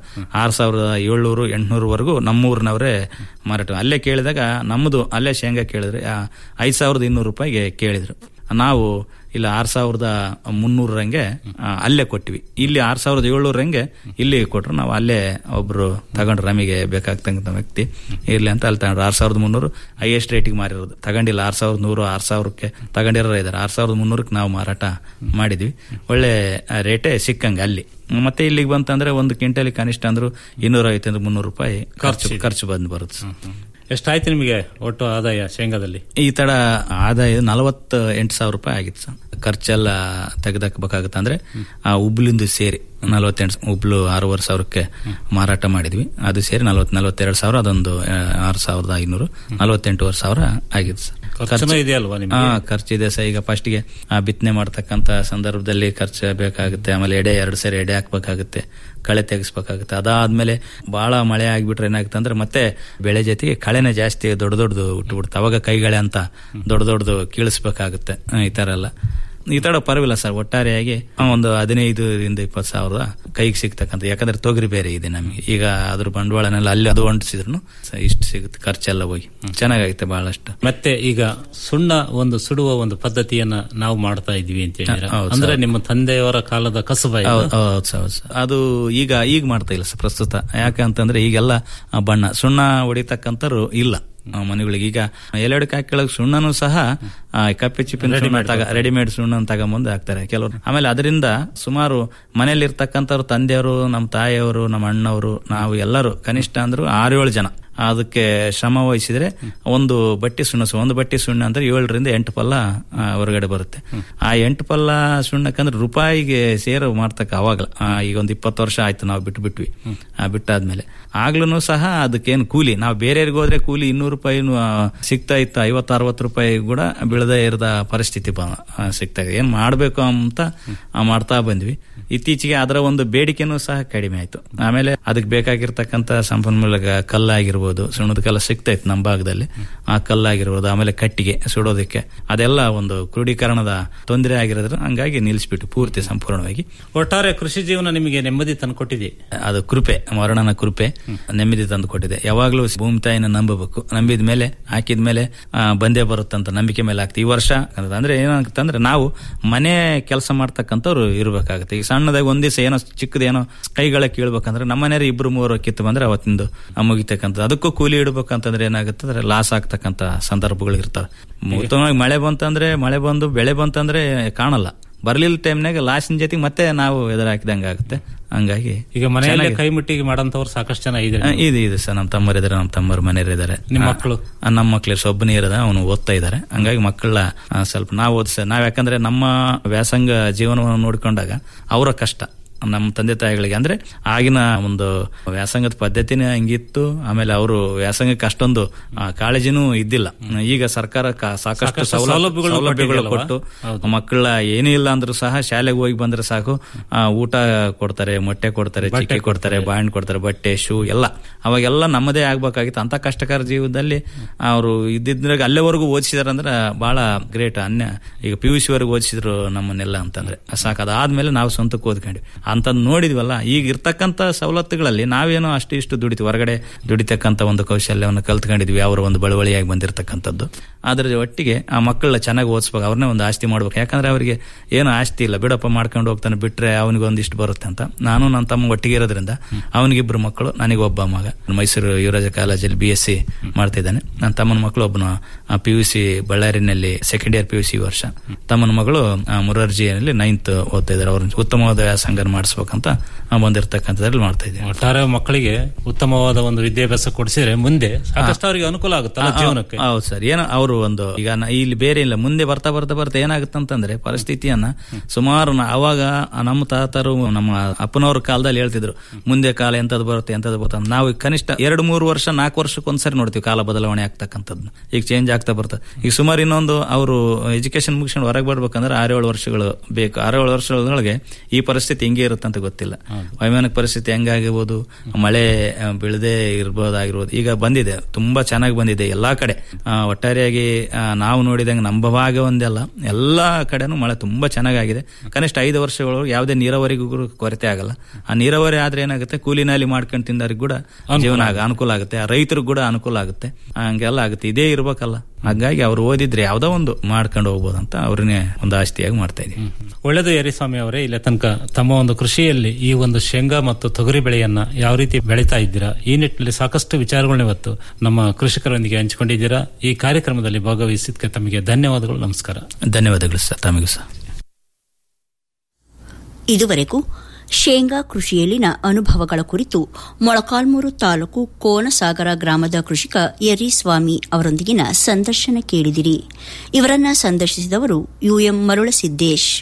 Speaker 15: ಆರು ಸಾವಿರದ ಏಳ್ನೂರು ಎಂಟ್ನೂರವರೆಗೂ ನಮ್ಮೂರಿನವರೇ ಮಾರಾಟ ಅಲ್ಲೇ ಕೇಳಿದಾಗ ನಮ್ಮದು ಅಲ್ಲೇ ಶೇಂಗಾ ಕೇಳಿದ್ರೆ ಆ, ಐದು ಸಾವಿರದ ಇನ್ನೂರು ರೂಪಾಯಿಗೆ ಕೇಳಿದ್ರು ನಾವು ಇಲ್ಲ ಆರು ಸಾವಿರದ ಮುನ್ನೂರಂಗೆ ಆ, ಅಲ್ಲೇ ಕೊಟ್ವಿ ಇಲ್ಲಿ ಆರು ಸಾವಿರದ ಏಳ್ನೂರಂಗೆ ಇಲ್ಲಿ ಕೊಟ್ರು ನಾವು ಅಲ್ಲೇ ಒಬ್ರು ತಗೊಂಡ್ರು ನಮಗೆ ಬೇಕಾಗ್ತಕ್ಕಂಥ ವ್ಯಕ್ತಿ ಇರ್ಲಿ ಅಂತ ಅಲ್ಲಿ ತಗೊಂಡ್ರು ಆರು ಸಾವಿರದ ಮುನ್ನೂರು ಹೈಯೆಸ್ಟ್ ರೇಟಿಗೆ ಮಾರಿರೋದು ತಗೊಂಡಿಲ್ಲ ಆರು ಸಾವಿರದ ನೂರು ಆರು ಸಾವಿರಕ್ಕೆ ತಗೊಂಡಿರೋ ಇದ್ದಾರೆ ಆರು ಸಾವಿರದ ಮುನ್ನೂರಕ್ಕೆ ನಾವು ಮಾರಾಟ ಮಾಡಿದ್ವಿ ಒಳ್ಳೆ ರೇಟೇ ಸಿಕ್ಕಂಗೆ ಅಲ್ಲಿ ಮತ್ತೆ ಇಲ್ಲಿಗೆ ಬಂತಂದ್ರೆ ಒಂದು ಕ್ವಿಂಟಲ್ ಕನಿಷ್ಠ ಅಂದ್ರು ಇನ್ನೂರ ಐವತ್ತಂದ್ರೆ ಮುನ್ನೂರು ರೂಪಾಯಿ ಖರ್ಚು ಖರ್ಚು ಬಂದು ಬರುತ್ತೆ ಸರ್.
Speaker 14: ಎಷ್ಟಾಯ್ತು ನಿಮಗೆ ಒಟ್ಟು ಆದಾಯ ಶೇಂಗಾದಲ್ಲಿ
Speaker 15: ಈ ತರ ಆದಾಯ ನಲವತ್ತ ಎಂಟು ಸಾವಿರ ರೂಪಾಯಿ ಆಗಿತ್ತು ಸರ್ ಖರ್ಚೆಲ್ಲ ತೆಗೆದಾಕಬೇಕಾಗುತ್ತೆ ಅಂದ್ರೆ ಆ ಉಬ್ಲಿಂದು ಸೇರಿ ನಲವತ್ತೆಂಟು ಉಬ್ಲು ಆರೂವರೆ ಸಾವಿರಕ್ಕೆ ಮಾರಾಟ ಮಾಡಿದ್ವಿ ಅದು ಸೇರಿ ನಲವತ್ ನಲವತ್ತೆರಡು ಸಾವಿರ ಅದೊಂದು ಆ, ಆರು ಸಾವಿರದ ಐನೂರು ನಲವತ್ತೆಂಟುವರೆ ಸಾವಿರ ಆಗಿತ್ತು ಸರ್
Speaker 14: ಖರ್ಚುನೂ ಇದೆಯಲ್ವಾ ನಿಮ್ಗೆ?
Speaker 15: ಹಾ ಖರ್ಚಿದೆ ಸರ್ ಈಗ ಫಸ್ಟ್ಗೆ ಬಿತ್ತನೆ ಮಾಡ್ತಕ್ಕಂತ ಸಂದರ್ಭದಲ್ಲಿ ಖರ್ಚು ಬೇಕಾಗುತ್ತೆ ಆಮೇಲೆ ಎಡೆ ಎರಡು ಸೇರಿ ಎಡೆ ಹಾಕ್ಬೇಕಾಗುತ್ತೆ ಕಳೆ ತೆಗಿಸ್ಬೇಕಾಗುತ್ತೆ ಅದಾದ್ಮೇಲೆ ಬಹಳ ಮಳೆ ಆಗ್ಬಿಟ್ರೆ ಏನಾಗುತ್ತೆ ಅಂದ್ರೆ ಮತ್ತೆ ಬೆಳೆ ಜೊತೆಗೆ ಕಳೆನೇ ಜಾಸ್ತಿ ದೊಡ್ಡ ದೊಡ್ಡದು ಹುಟ್ಟುಬಿಡುತ್ತೆ ಅವಾಗ ಕೈಗಳೆ ಅಂತ ದೊಡ್ಡ ದೊಡ್ಡದು ಕೀಳಿಸ್ಬೇಕಾಗುತ್ತೆ ಆ, ಈ ತರ ಎಲ್ಲ ಈ ತರ ಪರವಿಲ್ಲ ಸರ್ ಒಟ್ಟಾರೆಯಾಗಿ ಆ, ಒಂದು ಹದಿನೈದರಿಂದ ಇಪ್ಪತ್ತು ಸಾವಿರದ ಕೈಗೆ ಸಿಗ್ತಕ್ಕಂಥ ಯಾಕಂದ್ರೆ ತೊಗರಿ ಬೇರೆ ಇದೆ ನಮಗೆ ಈಗ ಅದ್ರ ಬಂಡವಾಳನೆಲ್ಲ ಅಲ್ಲಿ ಅದು ಹೊಂಟಿಸಿದ್ರು ಇಷ್ಟು ಸಿಗುತ್ತೆ ಖರ್ಚೆಲ್ಲ ಹೋಗಿ ಚೆನ್ನಾಗಾಗುತ್ತೆ ಬಹಳಷ್ಟು
Speaker 14: ಮತ್ತೆ ಈಗ ಸುಣ್ಣ ಒಂದು ಸುಡುವ ಒಂದು ಪದ್ಧತಿಯನ್ನ ನಾವು ಮಾಡ್ತಾ ಇದೀವಿ ಅಂತ ಹೇಳಿದ್ರೆ
Speaker 15: ಹೌದು ಸರ್.
Speaker 14: ಅಂದ್ರೆ ನಿಮ್ಮ ತಂದೆಯವರ ಕಾಲದ ಕಸುಬ ಇದು?
Speaker 15: ಹೌದು ಹೌದು ಸರ್, ಹೌದು ಸರ್. ಅದು ಈಗ ಈಗ ಮಾಡ್ತಾ ಇಲ್ಲ ಸರ್ ಪ್ರಸ್ತುತ ಯಾಕಂತಂದ್ರೆ ಈಗೆಲ್ಲ ಆ, ಬಣ್ಣ ಸುಣ್ಣ ಹೊಡಿತಕ್ಕಂಥವ್ರು ಇಲ್ಲ ಆ, ಮನೆಗಳಿಗೆ ಈಗ ಎಲೆಡಕ್ಕೆ ಹಾಕಿಳಕ್ ಸುಣ್ಣನೂ ಸಹ ಆ, ಕಪ್ಪೆ ಚಿಪ್ಪಿನ ಸುಣ್ಣ ತಗ ರೆಡಿಮೇಡ್ ಸುಣ್ಣ ತಗೊಂಬಂದು ಹಾಕ್ತಾರೆ ಕೆಲವರು ಆಮೇಲೆ ಅದರಿಂದ ಸುಮಾರು ಮನೇಲಿ ಇರ್ತಕ್ಕಂಥವ್ರು ತಂದೆಯವರು ನಮ್ಮ ತಾಯಿಯವರು ನಮ್ಮ ಅಣ್ಣವರು ನಾವು ಎಲ್ಲರೂ ಕನಿಷ್ಠ ಅಂದ್ರು ಆರೇಳು ಜನ ಅದಕ್ಕೆ ಶ್ರಮ ವಹಿಸಿದ್ರೆ ಒಂದು ಬಟ್ಟಿ ಸುಣ್ಣ ಸು- ಒಂದು ಬಟ್ಟಿ ಸುಣ್ಣ ಅಂದ್ರೆ ಏಳರಿಂದ ಎಂಟು ಪಲ್ಲ ಆ, ಹೊರಗಡೆ ಬರುತ್ತೆ ಆ ಎಂಟು ಪಲ್ಲ ಸುಣ್ಣಕ್ಕಂದ್ರೆ ರೂಪಾಯಿಗೆ ಸೇರು ಮಾಡ್ತಕ್ಕ ಅವಾಗಲ ಆ, ಈಗ ಒಂದು ಇಪ್ಪತ್ತು ವರ್ಷ ಆಯ್ತು ನಾವು ಬಿಟ್ಟು ಬಿಟ್ವಿ ಆ, ಬಿಟ್ಟಾದ್ಮೇಲೆ ಆಗ್ಲೂ ಸಹ ಅದಕ್ಕೇನು ಕೂಲಿ ನಾವು ಬೇರೆಯವ್ರಿಗೆ ಹೋದ್ರೆ ಕೂಲಿ ಇನ್ನೂರು ರೂಪಾಯಿನೂ ಆ, ಸಿಗ್ತಾ ಇತ್ತು ಐವತ್ತು ಅರವತ್ತು ರೂಪಾಯಿ ಕೂಡ ಬೀಳದೇ ಇರದ ಪರಿಸ್ಥಿತಿ ಬ- ಆ, ಸಿಗ್ತಾ ಇದೆ ಏನ್ ಮಾಡ್ಬೇಕು ಅಂತ ಆ, ಮಾಡ್ತಾ ಬಂದ್ವಿ ಇತ್ತೀಚೆಗೆ ಅದರ ಒಂದು ಬೇಡಿಕೆನೂ ಸಹ ಕಡಿಮೆ ಆಯ್ತು ಆಮೇಲೆ ಅದಕ್ಕೆ ಬೇಕಾಗಿರ್ತಕ್ಕಂಥ ಸಂಪನ್ಮೂಲ ಗ- ಕಲ್ಲಾಗಿರ್ಬೋದು ಸುಣ್ಣದ ಕಲ್ಲ ಸಿಗ್ತಾ ಇತ್ತು ನಮ್ಮ ಭಾಗದಲ್ಲಿ ಆ ಕಲ್ಲಾಗಿರ್ಬೋದು ಆಮೇಲೆ ಕಟ್ಟಿಗೆ ಸುಡೋದಕ್ಕೆ ಅದೆಲ್ಲ ಒಂದು ಕ್ರೋಢೀಕರಣದ ತೊಂದರೆ ಆಗಿರೋದ್ರ ಹಂಗಾಗಿ ನಿಲ್ಲಿಸ್ಬಿಟ್ಟು ಪೂರ್ತಿ ಸಂಪೂರ್ಣವಾಗಿ
Speaker 14: ಒಟ್ಟಾರೆ ಕೃಷಿ ಜೀವನ ನಿಮಗೆ ನೆಮ್ಮದಿ ತಂದುಕೊಟ್ಟಿದೆ
Speaker 15: ಅದು ಕೃಪೆ ಮರಣನ ಕೃಪೆ ನೆಮ್ಮದಿ ತಂದು ಕೊಟ್ಟಿದೆ ಯಾವಾಗಲೂ ಭೂಮಿ ತಾಯಿನ ನಂಬಬೇಕು ನಂಬಿದ ಮೇಲೆ ಹಾಕಿದ ಮೇಲೆ ಆ, ಬಂದೇ ಬರುತ್ತಂತ ನಂಬಿಕೆ ಮೇಲೆ ಆಗ್ತದೆ ಈ ವರ್ಷ ಅಂದ್ರೆ ಏನಾಗುತ್ತಂದ್ರೆ ನಾವು ಮನೆ ಕೆಲಸ ಮಾಡ್ತಕ್ಕಂಥವ್ರು ಇರ್ಬೇಕಾಗುತ್ತೆ ಈಗ ಸಣ್ಣದಾಗಿ ಒಂದ್ ದಿವಸ ಏನೋ ಚಿಕ್ಕದೇನೋ ಕೈಗಳ ಕೀಳ್ಬೇಕಂದ್ರೆ ನಮ್ಮ ಮನೆಯವ್ರು ಇಬ್ರು ಮೂವರು ಕಿತ್ತು ಬಂದ್ರೆ ಅವತ್ತಿಂದು ಆ ಮುಗಿತಕ್ಕಂಥ ಅದಕ್ಕೂ ಕೂಲಿ ಇಡ್ಬೇಕಂತಂದ್ರೆ ಏನಾಗುತ್ತೆ ಅಂದ್ರೆ ಲಾಸ್ ಆಗ್ತಕ್ಕಂಥ ಸಂದರ್ಭಗಳು ಇರ್ತವೆ ಉತ್ತಮವಾಗಿ ಮಳೆ ಬಂತಂದ್ರೆ ಮಳೆ ಬಂದು ಬೆಳೆ ಬಂತಂದ್ರೆ ಕಾಣಲ್ಲ ಬರ್ಲಿಲ್ಲ ಟೈಮ್ನಾಗ ಲಾಸಿನ ಜೊತೆಗೆ ಮತ್ತೆ ನಾವು ಎದುರು ಹಾಕಿದಂಗೆ ಆಗುತ್ತೆ ಹಂಗಾಗಿ
Speaker 14: ಈಗ ಮನೆಯಲ್ಲೇ
Speaker 15: ಚೆನ್ನಾಗಿ-
Speaker 14: ಕೈ ಮುಟ್ಟಿಗೆ ಮಾಡಂತವ್ರು ಸಾಕಷ್ಟು ಜನ ಇದ್ದಾರೆ
Speaker 15: ಆ, ಇದೆ ಇದೆ ಸರ್ ನಮ್ಮ ತಮ್ಮರಿದ್ದಾರೆ ನಮ್ಮ ತಮ್ಮರ ಮನೆಯವರು ಇದ್ದಾರೆ
Speaker 14: ನಿಮ್ಮ
Speaker 15: ಆ,
Speaker 14: ಮಕ್ಕಳು?
Speaker 15: ಆ, ನಮ್ಮ ಮಕ್ಳು ಒಬ್ಬನೇ ಇರದ ಅವನು ಓದ್ತಾ ಇದ್ದಾರೆ ಹಂಗಾಗಿ ಮಕ್ಕಳ ಆ, ಸ್ವಲ್ಪ ನಾವು ಓದಿಸ ನಾವ್ ಯಾಕಂದ್ರೆ ನಮ್ಮ ವ್ಯಾಸಂಗ ಜೀವನವನ್ನು ನೋಡಿಕೊಂಡಾಗ ಅವರ ಕಷ್ಟ ನಮ್ಮ ತಂದೆ ತಾಯಿಗಳಿಗೆ ಅಂದ್ರೆ ಆಗಿನ ಒಂದು ವ್ಯಾಸಂಗದ ಪದ್ಧತಿನೇ ಹಂಗಿತ್ತು ಆಮೇಲೆ ಅವರು ವ್ಯಾಸಂಗಕ್ಕೆ ಅಷ್ಟೊಂದು ಆ, ಕಾಳಜಿನೂ ಇದ್ದಿಲ್ಲ ಈಗ ಸರ್ಕಾರ ಕ- ಸಾಕಷ್ಟು
Speaker 14: ಸಾಕಷ್ಟು
Speaker 15: ಸೌಲಭ್ಯ-
Speaker 14: ಸೌಲಭ್ಯಗಳು
Speaker 15: ಸೌಲಭ್ಯಗಳು
Speaker 14: ಕೊಟ್ಟಿದೆಯಲ್ವಾ?
Speaker 15: ಕೊಟ್ಟು ಮಕ್ಕಳ ಏನೂ ಇಲ್ಲ ಅಂದ್ರೂ ಸಹ ಶಾಲೆಗೆ ಹೋಗಿ ಬಂದ್ರೆ ಸಾಕು ಆ, ಊಟ ಕೊಡ್ತಾರೆ ಮೊಟ್ಟೆ ಕೊಡ್ತಾರೆ ಚಿಕ್ಕಿ ಕೊಡ್ತಾರೆ ಬಾಳೆಹಣ್ಣು ಕೊಡ್ತಾರೆ ಬಟ್ಟೆ ಶೂ ಎಲ್ಲ ಅವಾಗೆಲ್ಲ ನಮ್ಮದೇ ಆಗ್ಬೇಕಾಗಿತ್ತು ಅಂತ ಕಷ್ಟಕರ ಜೀವನದಲ್ಲಿ ಅವರು ಇದ್ದಿದ್ರಾಗ ಅಲ್ಲೇವರೆಗೂ ಓದಿಸಿದಾರೆ ಅಂದ್ರೆ ಬಹಳ ಗ್ರೇಟ್ ಅನ್ಯ ಈಗ ಪಿ ಯು ಸಿ ವರೆಗೂ ಓದಿಸಿದ್ರು ನಮ್ಮನ್ನೆಲ್ಲ ಅಂತಂದ್ರೆ ಸಾಕು ಅದಾದ್ಮೇಲೆ ನಾವು ಸ್ವಂತಕ್ಕೆ ಓದ್ಕೊಂಡ್ವಿ ಅಂತದ್ ನೋಡಿದ್ವಲ್ಲ ಈಗ ಇರ್ತಕ್ಕಂಥ ಸವಲತ್ತುಗಳಲ್ಲಿ ನಾವೇನೋ ಅಷ್ಟು ಇಷ್ಟು ದುಡಿತೀವಿ ಹೊರಗಡೆ ದುಡಿತಕ್ಕಂಥ ಒಂದು ಕೌಶಲ್ಯವನ್ನು ಕಲ್ತ್ಕೊಂಡಿದ್ವಿ ಅವರ ಒಂದು ಬಳುವಳಿಯಾಗಿ ಬಂದಿರತಕ್ಕಂಥದ್ದು ಅದ್ರ ಒಟ್ಟಿಗೆ ಆ ಮಕ್ಕಳನ್ನ ಚೆನ್ನಾಗಿ ಓದಿಸ್ಬೇಕು ಅವ್ರನ್ನೇ ಒಂದು ಆಸ್ತಿ ಮಾಡ್ಬೇಕು ಯಾಕಂದ್ರೆ ಅವರಿಗೆ ಏನು ಆಸ್ತಿ ಇಲ್ಲ ಬಿಡಪ್ಪ ಮಾಡ್ಕೊಂಡು ಹೋಗ್ತಾನೆ ಬಿಟ್ರೆ ಅವನಿಗೆ ಒಂದಿಷ್ಟು ಬರುತ್ತೆ ಅಂತ ನಾನು ನನ್ನ ತಮ್ಮ ಒಟ್ಟಿಗೆ ಇರೋದ್ರಿಂದ ಅವನಿಗಿಬ್ರು ಮಕ್ಕಳು ನನಗೆ ಒಬ್ಬ ಮಗ ಮೈಸೂರು ಯುವರಾಜ ಕಾಲೇಜಲ್ಲಿ ಬಿ ಎಸ್ ಸಿ ಮಾಡ್ತಿದ್ದಾನೆ ನನ್ನ ತಮ್ಮನ ಮಕ್ಕಳು ಒಬ್ಬನು ಪಿ ಯು ಸಿ ಬಳ್ಳಾರಿನಲ್ಲಿ second year P U C ವರ್ಷ ತಮ್ಮನ ಮಗಳು ಆ, ಮುರಾರ್ಜಿಯಲ್ಲಿ ನೈನ್ತ್ ಓದ್ತಾ ಇದ್ದಾರೆ ಅವ್ರನ್ನ ಉತ್ತಮವಾದ ವ್ಯಾಸಂಗ ಮಾಡಿಸ್ಬೇಕಂತ ಆ, ಬಂದಿರತಕ್ಕಂಥದ್ರಲ್ಲಿ ಮಾಡ್ತಾ ಇದ್ದೀವಿ
Speaker 14: ಒಟ್ಟಾರೆ ಮಕ್ಕಳಿಗೆ ಉತ್ತಮವಾದ ಒಂದು ವಿದ್ಯಾಭ್ಯಾಸ ಕೊಡಿಸಿದ್ರೆ ಮುಂದೆ ಸಾಕಷ್ಟು ಅವರಿಗೆ ಅನುಕೂಲ ಆಗುತ್ತಲ್ಲ
Speaker 15: ಆ, ಆ,
Speaker 14: ಜೀವನಕ್ಕೆ
Speaker 15: ಹೌದು ಸರ್ ಏನೋ ಅವರು ಒಂದು ಈಗ ನ- ಇಲ್ಲಿ ಬೇರೆ ಇಲ್ಲ ಮುಂದೆ ಬರ್ತಾ ಬರ್ತಾ ಬರ್ತಾ ಏನಾಗುತ್ತಂತಂದ್ರೆ ಪರಿಸ್ಥಿತಿಯನ್ನ ಸುಮಾರು ನ- ಅವಾಗ ನಮ್ಮ ತಾತರು ನಮ್ಮ ಅಪ್ಪನವ್ರ ಕಾಲದಲ್ಲಿ ಹೇಳ್ತಿದ್ರು ಮುಂದೆ ಕಾಲ ಎಂತದ್ದು ಬರುತ್ತೆ ಎಂತದ್ದು ಬರುತ್ತೆ ಅಂತ. ನಾವು ಕನಿಷ್ಠ ಎರಡು ಮೂರು ವರ್ಷ ನಾಲ್ಕು ವರ್ಷಕ್ಕೆ ಒಂದ್ಸರಿ ನೋಡ್ತೀವಿ ಕಾಲ ಬದಲಾವಣೆ ಆಗ್ತಕ್ಕಂಥದ್ದು ಈಗ ಚೇಂಜ್ ಆಗ್ತಾ ಬರ್ತದೆ ಈಗ ಸುಮಾರು ಇನ್ನೊಂದು ಅವರು ಎಜುಕೇಶನ್ ಮುಗಿಸ್ಕೊಂಡು ಹೊರಗೆ ಬರ್ಬೇಕಂದ್ರೆ ಆರೇಳು ವರ್ಷಗಳು ಬೇಕು ಆರೇಳು ವರ್ಷದೊಳಗೆ ಈ ಪರಿಸ್ಥಿತಿ ಹಿಂಗೆ ಇರುತ್ತೆ ಅಂತ ಗೊತ್ತಿಲ್ಲ ವೈಮಾನಿಕ ಪರಿಸ್ಥಿತಿ ಹೆಂಗಾಗಿರ್ಬೋದು ಮಳೆ ಆ, ಬೀಳದೆ ಇರ್ಬೋದಾಗಿರ್ಬೋದು ಈಗ ಬಂದಿದೆ ತುಂಬಾ ಚೆನ್ನಾಗಿ ಬಂದಿದೆ ಎಲ್ಲಾ ಕಡೆ ಆ, ಒಟ್ಟಾರೆಯಾಗಿ ಆ, ನಾವು ನೋಡಿದಂಗೆ ನಮ್ಮ ಭಾಗ ಒಂದಲ್ಲ ಎಲ್ಲಾ ಕಡೆನೂ ಮಳೆ ತುಂಬಾ ಚೆನ್ನಾಗಿದೆ ಕನಿಷ್ಠ ಐದು ವರ್ಷಗಳು ಯಾವುದೇ ನೀರಾವರಿಗೂ ಕೂಡ ಕೊರತೆ ಆಗಲ್ಲ ಆ ನೀರಾವರಿ ಆದ್ರೆ ಏನಾಗುತ್ತೆ ಕೂಲಿ ನಾಲಿ ಮಾಡ್ಕೊಂಡು ತಿಂದವ್ರಿಗೆ ಕೂಡ ಜೀವನ ಆಗ- ಅನುಕೂಲ ಆಗುತ್ತೆ ಆ ರೈತರಿಗೆ ಕೂಡ ಅನುಕೂಲ ಆಗುತ್ತೆ ಹಂಗೆಲ್ಲ ಆಗುತ್ತೆ ಇದೇ ಇರ್ಬೇಕಲ್ಲ ಹಾಗಾಗಿ ಅವ್ರು ಓದಿದ್ರೆ ಯಾವ್ದೋ ಒಂದು ಮಾಡ್ಕೊಂಡು ಹೋಗ್ಬೋದು ಅಂತ ಅವ್ರನ್ನೇ ಒಂದು ಆಸ್ತಿಯಾಗಿ ಮಾಡ್ತಾ ಇದೀವಿ
Speaker 14: ಒಳ್ಳೆದು ಯರಿಸ್ವಾಮಿ ಅವರೇ ಇಲ್ಲಿ ತನಕ ತಮ್ಮ ಒಂದು ಕೃಷಿಯಲ್ಲಿ ಈ ಒಂದು ಶೇಂಗಾ ಮತ್ತು ತೊಗರಿ ಬೆಳೆಯನ್ನ ಯಾವ ರೀತಿ ಬೆಳೀತಾ ಇದ್ದೀರಾ ಈ ನಿಟ್ಟಿನಲ್ಲಿ ಸಾಕಷ್ಟು ವಿಚಾರಗಳನ್ನ ಇವತ್ತು ನಮ್ಮ ಕೃಷಿಕರೊಂದಿಗೆ ಹಂಚಿಕೊಂಡಿದ್ದೀರಾ ಈ ಕಾರ್ಯಕ್ರಮದಲ್ಲಿ ಭಾಗವಹಿಸಿದ್ದಕ್ಕೆ ತಮಗೆ ಧನ್ಯವಾದಗಳು ನಮಸ್ಕಾರ
Speaker 15: ಧನ್ಯವಾದಗಳು ಸರ್ ತಮಗೂ ಸರ್
Speaker 7: ಇದುವರೆಗೂ ಶೇಂಗಾ ಕೃಷಿಯಲ್ಲಿನ ಅನುಭವಗಳ ಕುರಿತು ಮೊಳಕಾಲ್ಮೂರು ತಾಲೂಕು ಕೋನಸಾಗರ ಗ್ರಾಮದ ಕೃಷಿಕ ಯರಿಸ್ವಾಮಿ ಅವರೊಂದಿಗಿನ ಸಂದರ್ಶನ ಕೇಳಿದಿರಿ ಇವರನ್ನ ಸಂದರ್ಶಿಸಿದವರು ಯುಎಂ ಮರುಳಸಿದ್ದೇಶ್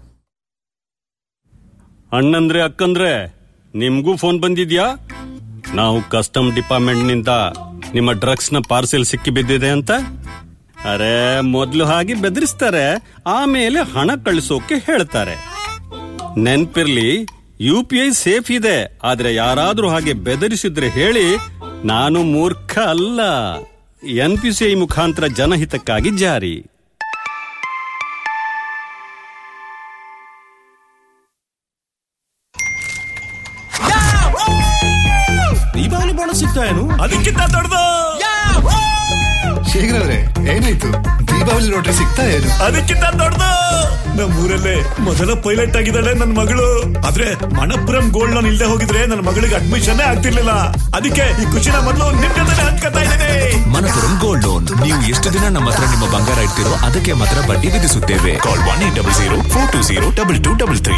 Speaker 12: ಅಣ್ಣಂದ್ರೆ ಅಕ್ಕಂದ್ರೆ ನಿಮ್ಗೂ ಫೋನ್ ಬಂದಿದ್ಯಾ ನಾವು ಕಸ್ಟಮ್ ಡಿಪಾರ್ಟ್ಮೆಂಟ್ ನಿಂದ ನಿಮ್ಮ ಡ್ರಗ್ಸ್ ನ ಪಾರ್ಸೆಲ್ ಸಿಕ್ಕಿ ಬಿದ್ದಿದೆ ಅಂತ ಅರೆ ಮೊದ್ಲು ಹಾಗೆ ಬೆದರಿಸ್ತಾರೆ ಆಮೇಲೆ ಹಣ ಕಳಿಸೋಕೆ ಹೇಳ್ತಾರೆ ನೆನ್ಪಿರ್ಲಿ ಯು ಪಿ ಐ ಸೇಫ್ ಇದೆ ಆದ್ರೆ ಯಾರಾದ್ರೂ ಹಾಗೆ ಬೆದರಿಸಿದ್ರೆ ಹೇಳಿ ನಾನು ಮೂರ್ಖ ಅಲ್ಲ ಎನ್ ಪಿ ಸಿ ಐ ಮುಖಾಂತರ ಜನಹಿತಕ್ಕಾಗಿ ಜಾರಿ
Speaker 8: ದೀಪಾವಳಿ ಬೋನಸ್ ಸಿಗ್ತಾ ಏನು ಅದಕ್ಕಿಂತ ದೊಡ್ಡದು
Speaker 3: ಶೇಖರ್ ಅವ್ರೆ ಏನಾಯ್ತು ದೀಪಾವಳಿ ಲಾಟ್ರಿ ಸಿಗ್ತಾ ಏನು
Speaker 8: ಅದಕ್ಕಿಂತ ದೊಡ್ಡದು ನಮ್ಮೂರಲ್ಲೇ ಮೊದಲ ಪೈಲಟ್ ಆಗಿದ್ದಾಳೆ ನನ್ನ ಮಗಳು ಆದ್ರೆ ಮಣಪುರಂ ಗೋಲ್ಡ್ ಲೋನ್ ಇಲ್ಲದೆ ಹೋಗಿದ್ರೆ ನನ್ನ ಮಗಳಿಗೆ ಅಡ್ಮಿಷನ್ ಆಗ್ತಿರ್ಲಿಲ್ಲ ಅದಕ್ಕೆ ಈ ಖುಷಿನ ಮೊದಲು ನಿಮ್ ಜೊತೆ ಹಂಚ್ಕೊತಾ ಇದ್ದೇನೆ
Speaker 9: ಮನಪುರಂ ಗೋಲ್ಡ್ ಲೋನ್ ನೀವು ಎಷ್ಟು ದಿನ ನಮ್ಮ ಹತ್ರ ನಿಮ್ಮ ಬಂಗಾರ ಇಡ್ತಿರೋ ಅದಕ್ಕೆ ಮಾತ್ರ ಬಡ್ಡಿ ವಿಧಿಸುತ್ತೇವೆ call one eight double zero four two zero double two double three